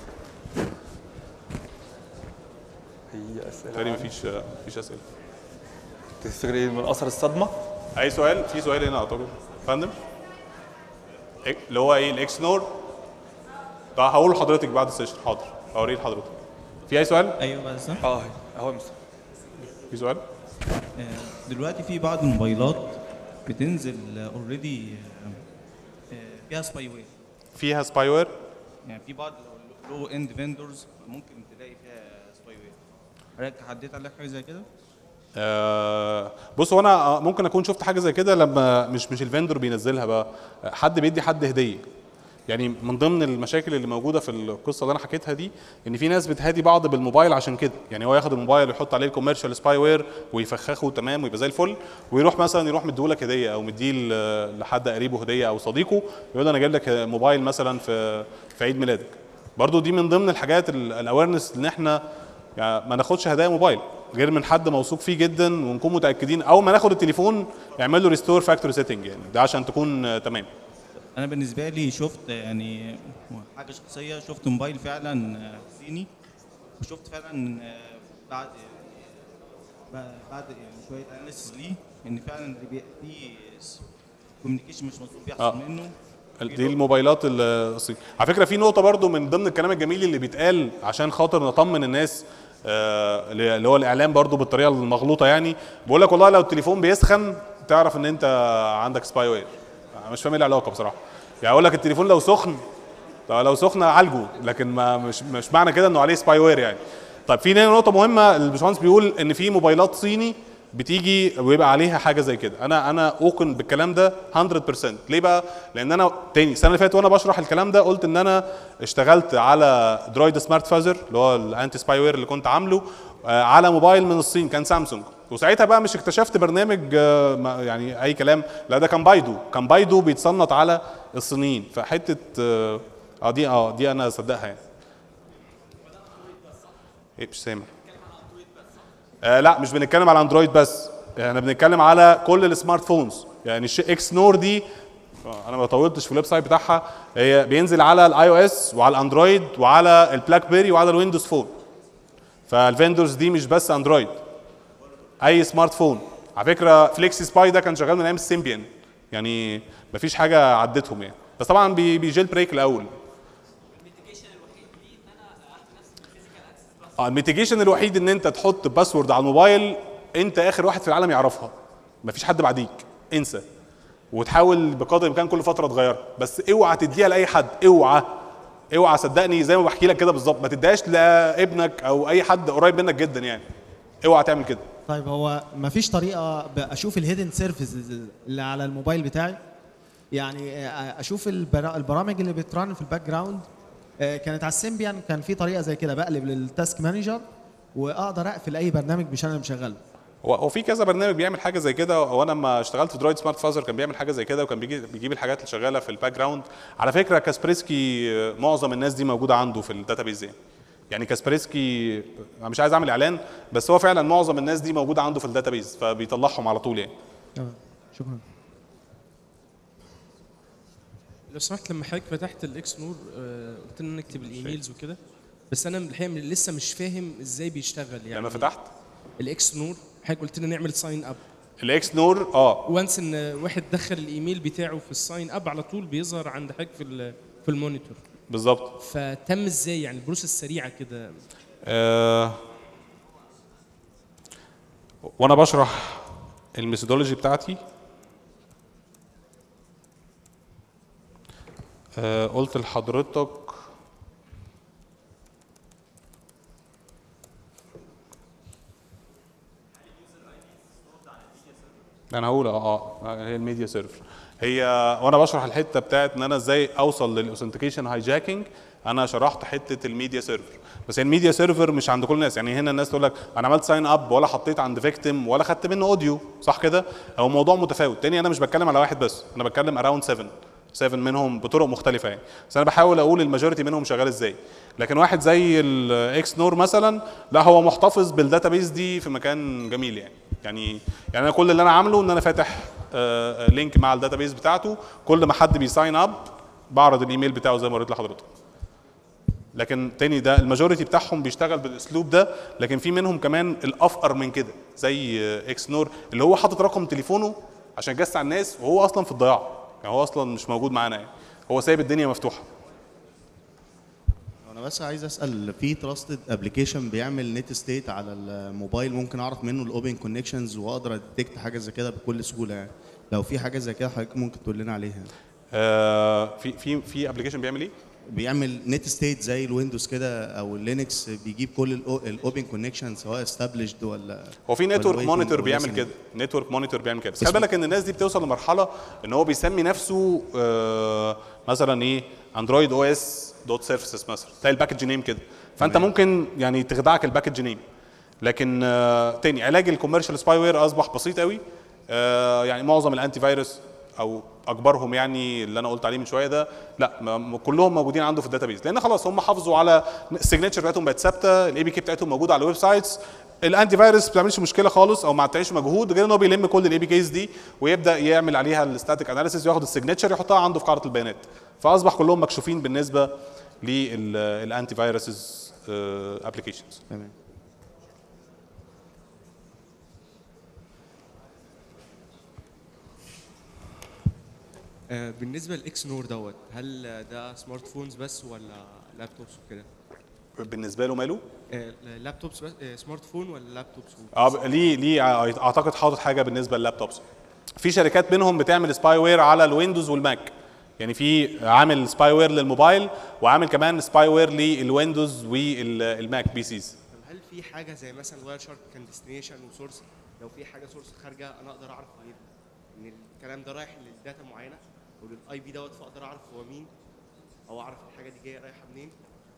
هي اسئله تاني مفيش آه، مفيش اسئله تفتكر ايه من اثر الصدمه اي سؤال في سؤال هنا اعتقد فندم إيه؟ اللي هو ايه الاكس نور طب هقول لحضرتك بعد السيشن حاضر هوريه لحضرتك في اي سؤال ايوه بس اه اهو مثلا في سؤال دلوقتي في بعض الموبايلات بتنزل اوريدي فيها سباي وير فيها سباي وير يعني في بعض لو اند فيندورز ممكن تلاقي فيها سباي وير حضرتك عديت عليك حاجه زي كده؟ آه بص هو انا آه، ممكن اكون شفت حاجه زي كده لما مش مش الفندور بينزلها بقى آه، حد بيدي حد هديه يعني من ضمن المشاكل اللي موجوده في القصه اللي انا حكيتها دي ان في ناس بتهادي بعض بالموبايل عشان كده يعني هو ياخد الموبايل ويحط عليه الكوميرشال سباي وير ويفخخه تمام ويبقى زي الفل ويروح مثلا يروح مديهولك هديه او مديه ل- لحد قريبه هديه او صديقه يقول له انا جايب لك موبايل مثلا في في عيد ميلادك برضو دي من ضمن الحاجات الاويرنس ان احنا يعني ما ناخدش هدايا موبايل غير من حد موثوق فيه جدا ونكون متاكدين اول ما ناخد التليفون يعمل له ريستور فاكتوري سيتنج يعني ده عشان تكون آه، تمام انا بالنسبه لي شفت يعني حاجه شخصيه شفت موبايل فعلا آه، صيني وشفت فعلا آه، بعد بعد يعني شويه اناليسيس ليه ان فعلا اللي بي- في كوميونيكيشن مش مظبوط بيحصل آه. منه دي الموبايلات الصين على فكره في نقطه برضو من ضمن الكلام الجميل اللي بيتقال عشان خاطر نطمن الناس آه، اللي هو الاعلام برضو بالطريقه المغلوطه يعني بيقول لك والله لو التليفون بيسخن تعرف ان انت عندك سباي وير أنا مش فاهم ايه العلاقه بصراحه يعني اقول لك التليفون لو سخن طب لو سخن عالجه لكن ما مش مش معنى كده انه عليه سباي وير يعني طيب في هنا نقطه مهمه الباشمهندس بيقول ان في موبايلات صيني بتيجي ويبقى عليها حاجه زي كده انا انا اوقن بالكلام ده 100% ليه بقى لان انا تاني السنه اللي فاتت وانا بشرح الكلام ده قلت ان انا اشتغلت على درويد سمارت فازر اللي هو الانتي سباي وير اللي كنت عامله آه، على موبايل من الصين كان سامسونج وساعتها بقى مش اكتشفت برنامج آه، ما- يعني اي كلام لا ده كان بايدو كان بايدو بيتصنت على الصينيين فحته اه آه، دي اه دي انا اصدقها يعني ايه مش سامع آه لا مش بنتكلم على اندرويد بس احنا بنتكلم على كل السمارت فونز يعني الش- اكس نور دي آه، انا ما طولتش في الويب سايت بتاعها هي بينزل على الاي او اس وعلى الاندرويد وعلى البلاك بيري وعلى الويندوز فون فالفندورز دي مش بس اندرويد اي سمارت فون على فكره فليكسي سباي ده كان شغال من ايام السيمبيان يعني مفيش حاجه عدتهم يعني بس طبعا بي- بيجيل بريك الاول اه الميتيجيشن الوحيد ان انت تحط باسورد على الموبايل انت اخر واحد في العالم يعرفها مفيش حد بعديك انسى وتحاول بقدر الامكان كل فتره تغيرها بس اوعى تديها لاي حد اوعى اوعى صدقني زي ما بحكي لك كده بالظبط ما تديهاش لابنك او اي حد قريب منك جدا يعني اوعى تعمل كده طيب هو مفيش طريقه ب- اشوف الهيدن سيرفيسز اللي على الموبايل بتاعي يعني آه، اشوف البرا- البرامج اللي بترن في الباك جراوند آه، كانت على السيمبيان كان في طريقه زي كده بقلب للتاسك مانجر واقدر اقفل اي برنامج مش انا مشغله هو هو في كذا برنامج بيعمل حاجه زي كده وانا لما اشتغلت في درويد سمارت فازر كان بيعمل حاجه زي كده وكان بيجي بيجيب الحاجات اللي شغاله في الباك جراوند على فكره كاسبريسكي آه، معظم الناس دي موجوده عنده في الداتابيز يعني يعني كاسبريسكي انا مش عايز اعمل اعلان بس هو فعلا معظم الناس دي موجوده عنده في الداتابيز فبيطلعهم على طول يعني تمام شكرا لو سمحت لما حضرتك فتحت الاكس نور آه، قلت لنا نكتب الايميلز وكده بس انا الحقيقه لسه مش فاهم ازاي بيشتغل يعني لما فتحت الاكس نور حضرتك قلت لنا نعمل ساين اب الاكس نور اه وانس ان واحد دخل الايميل بتاعه في الساين اب على طول بيظهر عند حضرتك في ال- في المونيتور بالظبط فتم ازاي يعني البروسيس سريعه كده آه وانا بشرح الميثودولوجي بتاعتي آه قلت لحضرتك انا هقول اه اه هي الميديا سيرفر هي وانا بشرح الحته بتاعت ان انا ازاي اوصل للاوثنتيكيشن هايجاكينج انا شرحت حته الميديا سيرفر بس الميديا سيرفر مش عند كل الناس يعني هنا الناس تقول لك انا عملت ساين اب ولا حطيت عند فيكتيم ولا خدت منه اوديو صح كده هو موضوع متفاوت تاني انا مش بتكلم على واحد بس انا بتكلم اراوند 7 7 منهم بطرق مختلفه يعني بس انا بحاول اقول الماجوريتي منهم شغال ازاي لكن واحد زي الاكس نور مثلا لا هو محتفظ بالداتابيز دي في مكان جميل يعني يعني يعني انا كل اللي انا عامله ان انا فاتح آه، آه، لينك مع الداتابيز بتاعته كل ما حد بيساين اب بعرض الايميل بتاعه زي ما قلت لحضرتك لكن تاني ده الماجوريتي بتاعهم بيشتغل بالاسلوب ده لكن في منهم كمان الافقر من كده زي آه، اكس نور اللي هو حاطط رقم تليفونه عشان يجس على الناس وهو اصلا في الضياع يعني هو اصلا مش موجود معانا يعني هو سايب الدنيا مفتوحه انا بس عايز اسال في تراستد ابلكيشن بيعمل نت ستيت على الموبايل ممكن اعرف منه الاوبن كونكشنز واقدر اديكت حاجه زي كده بكل سهوله يعني لو في حاجه زي كده حضرتك ممكن تقول لنا عليها آه في في في ابلكيشن بيعمل ايه؟ بيعمل نت ستيت زي الويندوز كده او اللينكس بيجيب كل الاوبن كونكشن سواء استابليشد ولا هو في ولا نتورك waiting مونيتور or بيعمل listening. كده نتورك مونيتور بيعمل كده بس خلي اسمه- بالك ان الناس دي بتوصل لمرحله ان هو بيسمي نفسه آه مثلا ايه اندرويد او اس دوت سيرفيسز مثلا تلاقي الباكج نيم كده فانت تمام. ممكن يعني تخدعك الباكج نيم لكن آه تاني علاج الكوميرشال سباي وير اصبح بسيط قوي آه يعني معظم الانتي فيروس او اكبرهم يعني اللي انا قلت عليه من شويه ده لا م- كلهم موجودين عنده في الداتابيز لان خلاص هم حافظوا على السيجنتشر بتاعتهم بقت ثابته الاي بي كي بتاعتهم موجوده على الويب سايتس الانتي فيروس ما بتعملش مشكله خالص او ما بتعملش مجهود غير ان هو بيلم كل الاي بي كيز دي ويبدا يعمل عليها الستاتيك اناليسيس وياخد السيجنتشر يحطها عنده في قاعده البيانات فاصبح كلهم مكشوفين بالنسبه للانتي فيروسز ابلكيشنز تمام آه، بالنسبه للاكس نور دوت هل ده سمارت فونز بس ولا لابتوبس وكده؟ بالنسبه له ماله؟ آه، لابتوبس بس آه، سمارت فون ولا لابتوبس و- اه ليه ليه اعتقد حاطط حاجه بالنسبه لللابتوبس في شركات منهم بتعمل سباي وير على الويندوز والماك يعني في عامل سباي وير للموبايل وعامل كمان سباي وير للويندوز والماك بي سيز طب هل في حاجه زي مثلا واير شارك كان ديستنيشن وسورس لو في حاجه سورس خارجه انا اقدر اعرف منين ان الكلام ده رايح للداتا معينه وللاي بي دوت فاقدر اعرف هو مين او اعرف الحاجه دي جايه رايحه منين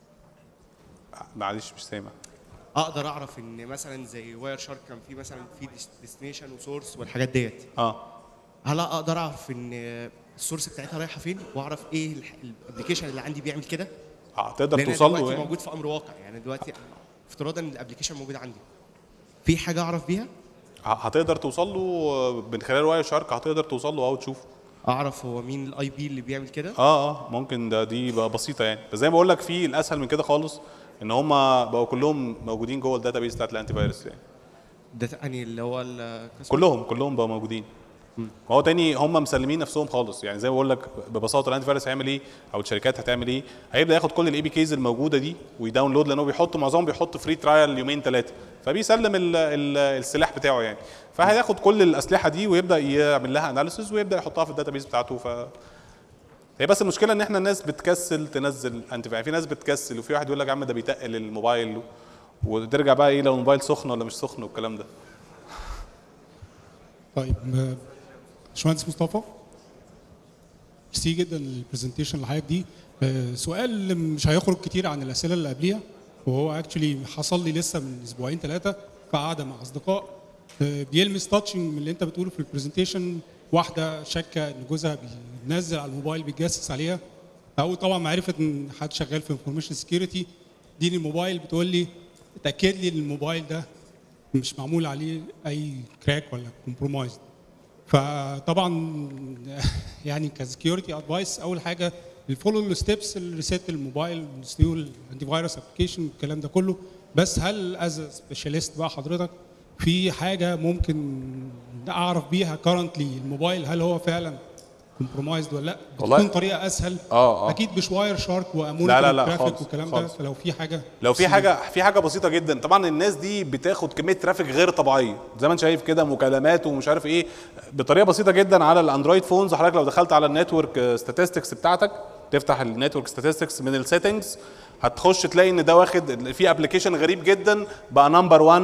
معلش مش سامع اقدر اعرف ان مثلا زي واير شارك كان في مثلا في ديستنيشن وسورس والحاجات ديت اه هل اقدر اعرف ان السورس بتاعتها رايحه فين واعرف ايه الابلكيشن اللي عندي بيعمل كده اه تقدر لأن توصل له دلوقتي يعني. موجود في امر واقع يعني دلوقتي افتراضا ان الابلكيشن موجود عندي في حاجه اعرف بيها هتقدر توصل له من خلال واير شارك هتقدر توصل له او تشوفه اعرف هو مين الاي بي اللي بيعمل كده اه اه ممكن ده دي بقى بسيطه يعني بس زي ما بقول لك في الاسهل من كده خالص ان هم بقوا كلهم موجودين جوه الداتابيس بتاعت الانتي فيروس يعني ده يعني اللي هو ال- كلهم كلهم بقوا موجودين ما هو تاني هم مسلمين نفسهم خالص يعني زي ما بقول لك ببساطه الانتي فيروس هيعمل ايه او الشركات هتعمل ايه هيبدا ياخد كل الاي بي كيز الموجوده دي ويداونلود لانه بيحط معظمهم بيحط فري ترايل يومين ثلاثه فبيسلم ال ال السلاح بتاعه يعني فهياخد كل الاسلحه دي ويبدا يعمل لها اناليسيز ويبدا يحطها في الداتابيس بتاعته ف هي بس المشكله ان احنا الناس بتكسل تنزل انتي يعني في ناس بتكسل وفي واحد يقول لك يا عم ده بيتقل الموبايل وترجع بقى ايه لو الموبايل سخن ولا مش سخن والكلام ده طيب آه، باشمهندس مصطفى ميرسي جدا البرزنتيشن اللي حضرتك دي آه، سؤال مش هيخرج كتير عن الاسئله اللي قبليها وهو اكشولي حصل لي لسه من اسبوعين ثلاثه في قعده مع اصدقاء آه، بيلمس تاتشنج من اللي انت بتقوله في البرزنتيشن واحده شاكه ان جوزها بينزل على الموبايل بيتجسس عليها او طبعا معرفه ان حد شغال في انفورميشن سكيورتي دي الموبايل بتقول لي اتاكد لي ان الموبايل ده مش معمول عليه اي كراك ولا كومبرومايز فطبعا يعني كسكيورتي ادفايس اول حاجه الفولو الستبس الريسيت الموبايل الانستول الانتي فيروس ابلكيشن الكلام ده كله بس هل از سبيشاليست بقى حضرتك في حاجه ممكن اعرف بيها كارنتلي الموبايل هل هو فعلا كومبرومايزد ولا لا والله- بتكون طريقه اسهل اه اه اكيد مش واير شارك وامون لا لا لا ترافيك خالص، والكلام ده خالص. فلو في حاجه لو في حاجه في حاجه بسيطه جدا طبعا الناس دي بتاخد كميه ترافيك غير طبيعيه زي ما انت شايف كده مكالمات ومش عارف ايه بطريقه بسيطه جدا على الاندرويد فونز حضرتك لو دخلت على النتورك ستاتستكس بتاعتك تفتح النتورك ستاتستكس من السيتنجز هتخش تلاقي ان ده واخد في ابلكيشن غريب جدا بقى نمبر 1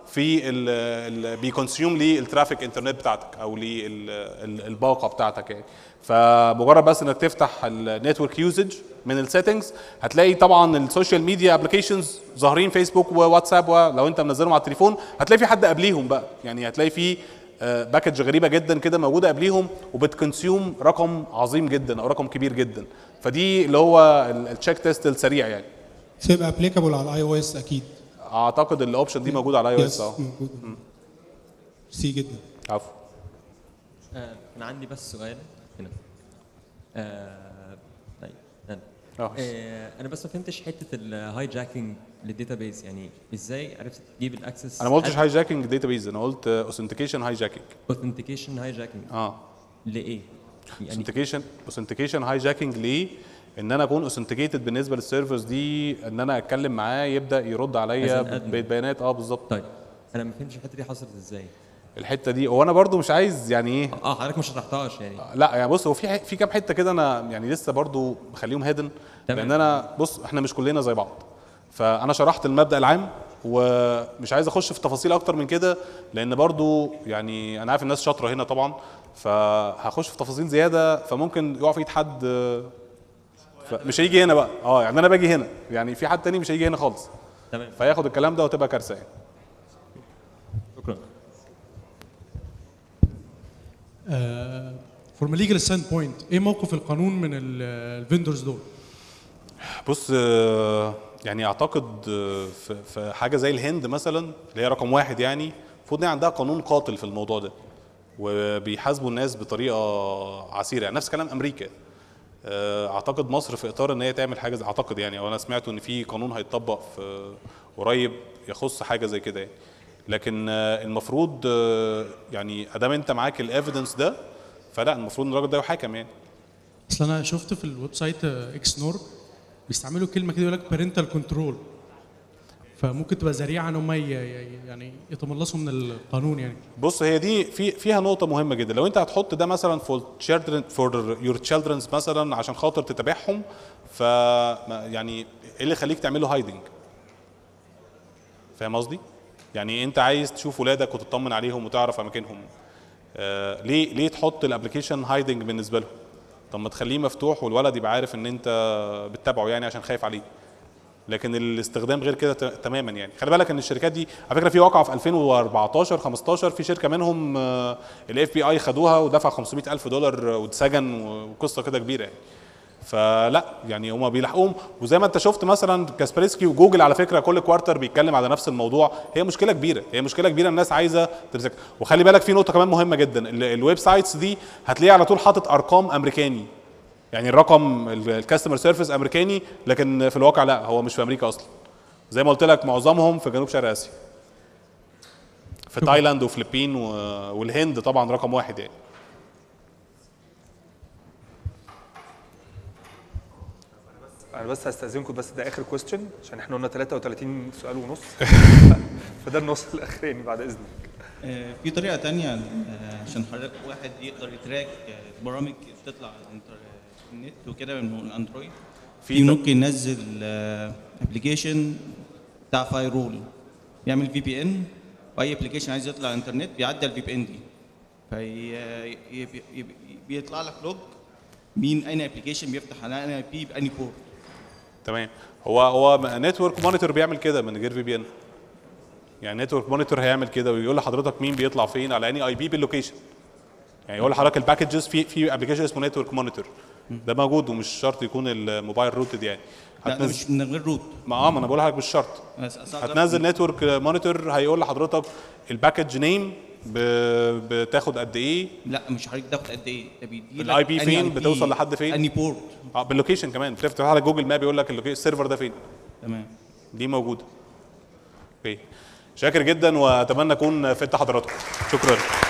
في ال ال بيكونسيوم للترافيك انترنت بتاعتك او للباقه بتاعتك يعني فمجرد بس انك تفتح النتورك يوزج من السيتنجز هتلاقي طبعا السوشيال ميديا ابلكيشنز ظاهرين فيسبوك وواتساب ولو انت منزلهم على التليفون هتلاقي في حد قبليهم بقى يعني هتلاقي في باكج غريبه جدا كده موجوده قبليهم وبتكونسيوم رقم عظيم جدا او رقم كبير جدا فدي اللي هو التشيك تيست السريع يعني تبقى ابليكابل على الاي او اس اكيد اعتقد الاوبشن دي موجوده على اي او اس Yes، اه موجودة. سي جدا عفوا آه، انا عندي بس سؤال هنا آه، طيب هنا. آه. آه، انا بس ما فهمتش حته الهاي جاكينج للداتابيز يعني ازاي عرفت تجيب الاكسس انا ما قلتش هاي جاكينج داتابيز انا قلت اوثنتيكيشن هاي جاكينج اوثنتيكيشن هاي جاكينج اه لايه؟ يعني اوثنتيكيشن اوثنتيكيشن هاي جاكينج ليه؟ ان انا اكون اوثنتيكيتد بالنسبه للسيرفرز دي ان انا اتكلم معاه يبدا يرد عليا As an admin. ببيانات اه بالظبط طيب انا ما فهمتش الحته دي حصلت ازاي الحته دي هو انا برضو مش عايز يعني ايه اه حضرتك ما شرحتهاش يعني لا يعني بص هو في ح- في كام حته كده انا يعني لسه برضو مخليهم هيدن لان انا بص احنا مش كلنا زي بعض فانا شرحت المبدا العام ومش عايز اخش في تفاصيل اكتر من كده لان برضو يعني انا عارف الناس شاطره هنا طبعا فهخش في تفاصيل زياده فممكن يقع في ايد حد مش هيجي هنا بقى اه يعني انا باجي هنا يعني في حد تاني مش هيجي هنا خالص تمام فياخد الكلام ده وتبقى كارثه يعني شكرا فروم ليجل ستاند بوينت ايه موقف القانون من الفيندرز دول؟ بص آه، يعني اعتقد آه، في في حاجه زي الهند مثلا اللي هي رقم واحد يعني المفروض ان هي عندها قانون قاتل في الموضوع ده وبيحاسبوا الناس بطريقه عسيره يعني نفس كلام امريكا آه، اعتقد مصر في اطار ان هي تعمل حاجه زي اعتقد يعني او انا سمعت ان في قانون هيتطبق في قريب يخص حاجه زي كده يعني لكن آه، المفروض آه، يعني ادام انت معاك الايفيدنس ده فلا المفروض ان الراجل ده يحاكم يعني اصل انا شفت في الويب سايت اكس نور بيستعملوا كلمه كده يقول لك بارنتال كنترول فممكن تبقى ذريعه ان هم ي- ي- يعني يتملصوا من القانون يعني بص هي دي في فيها نقطة مهمة جدا لو أنت هتحط ده مثلا فور children فور يور children's مثلا عشان خاطر تتابعهم ف ما- يعني إيه اللي يخليك تعمله هايدنج؟ فاهم قصدي؟ يعني أنت عايز تشوف ولادك وتطمن عليهم وتعرف أماكنهم آه ليه ليه تحط الابلكيشن هايدنج بالنسبة له؟ طب ما تخليه مفتوح والولد يبقى عارف إن أنت بتتابعه يعني عشان خايف عليه لكن الاستخدام غير كده ت- تماما يعني خلي بالك ان الشركات دي على فكره في واقعه في 2014 15 في شركه منهم الاف بي اي خدوها ودفع 500 الف دولار واتسجن وقصه كده كبيره يعني فلا يعني هما بيلحقوهم وزي ما انت شفت مثلا كاسبريسكي وجوجل على فكره كل كوارتر بيتكلم على نفس الموضوع هي مشكله كبيره هي مشكله كبيره الناس عايزه تمسك وخلي بالك في نقطه كمان مهمه جدا ال- الويب سايتس دي هتلاقي على طول حاطط ارقام امريكاني يعني الرقم الكاستمر سيرفيس امريكاني لكن في الواقع لا هو مش في امريكا اصلا زي ما قلت لك معظمهم في جنوب شرق اسيا في تايلاند وفلبين و- والهند طبعا رقم واحد يعني انا بس هستاذنكم بس ده اخر كويستشن عشان احنا قلنا 33 سؤال ونص فده النص الاخراني بعد اذنك آه، في طريقة تانية آه، عشان حضرتك واحد يقدر يتراك آه، برامج بتطلع على الانتر- النت وكده من الاندرويد في ممكن ينزل ابلكيشن بتاع فايرول يعمل في بي ان واي ابلكيشن عايز يطلع على الانترنت بيعدي الفي بي ان دي في بيطلع لك لوج مين اي ابلكيشن بيفتح على اي بي باني بورت تمام هو هو نتورك مونيتور بيعمل كده من غير في بي ان يعني نتورك مونيتور هيعمل كده ويقول لحضرتك مين بيطلع فين على اني اي بي باللوكيشن يعني يقول لحضرتك الباكجز في في ابلكيشن اسمه نتورك مونيتور ده موجود ومش شرط يكون الموبايل روتد يعني لا ده مش من غير روت ما اه ما انا بقول لحضرتك مش شرط بس أصل هتنزل نتورك مونيتور هيقول لحضرتك الباكج نيم بتاخد قد ايه لا مش حضرتك تاخد قد ايه ده بيدي لك الاي بي أنهي فين IP بتوصل لحد فين اني بورت اه باللوكيشن كمان بتفتح على جوجل ماب يقول لك اللوكي- السيرفر ده فين تمام دي موجوده اوكي شاكر جدا واتمنى اكون فدت حضراتكم شكرا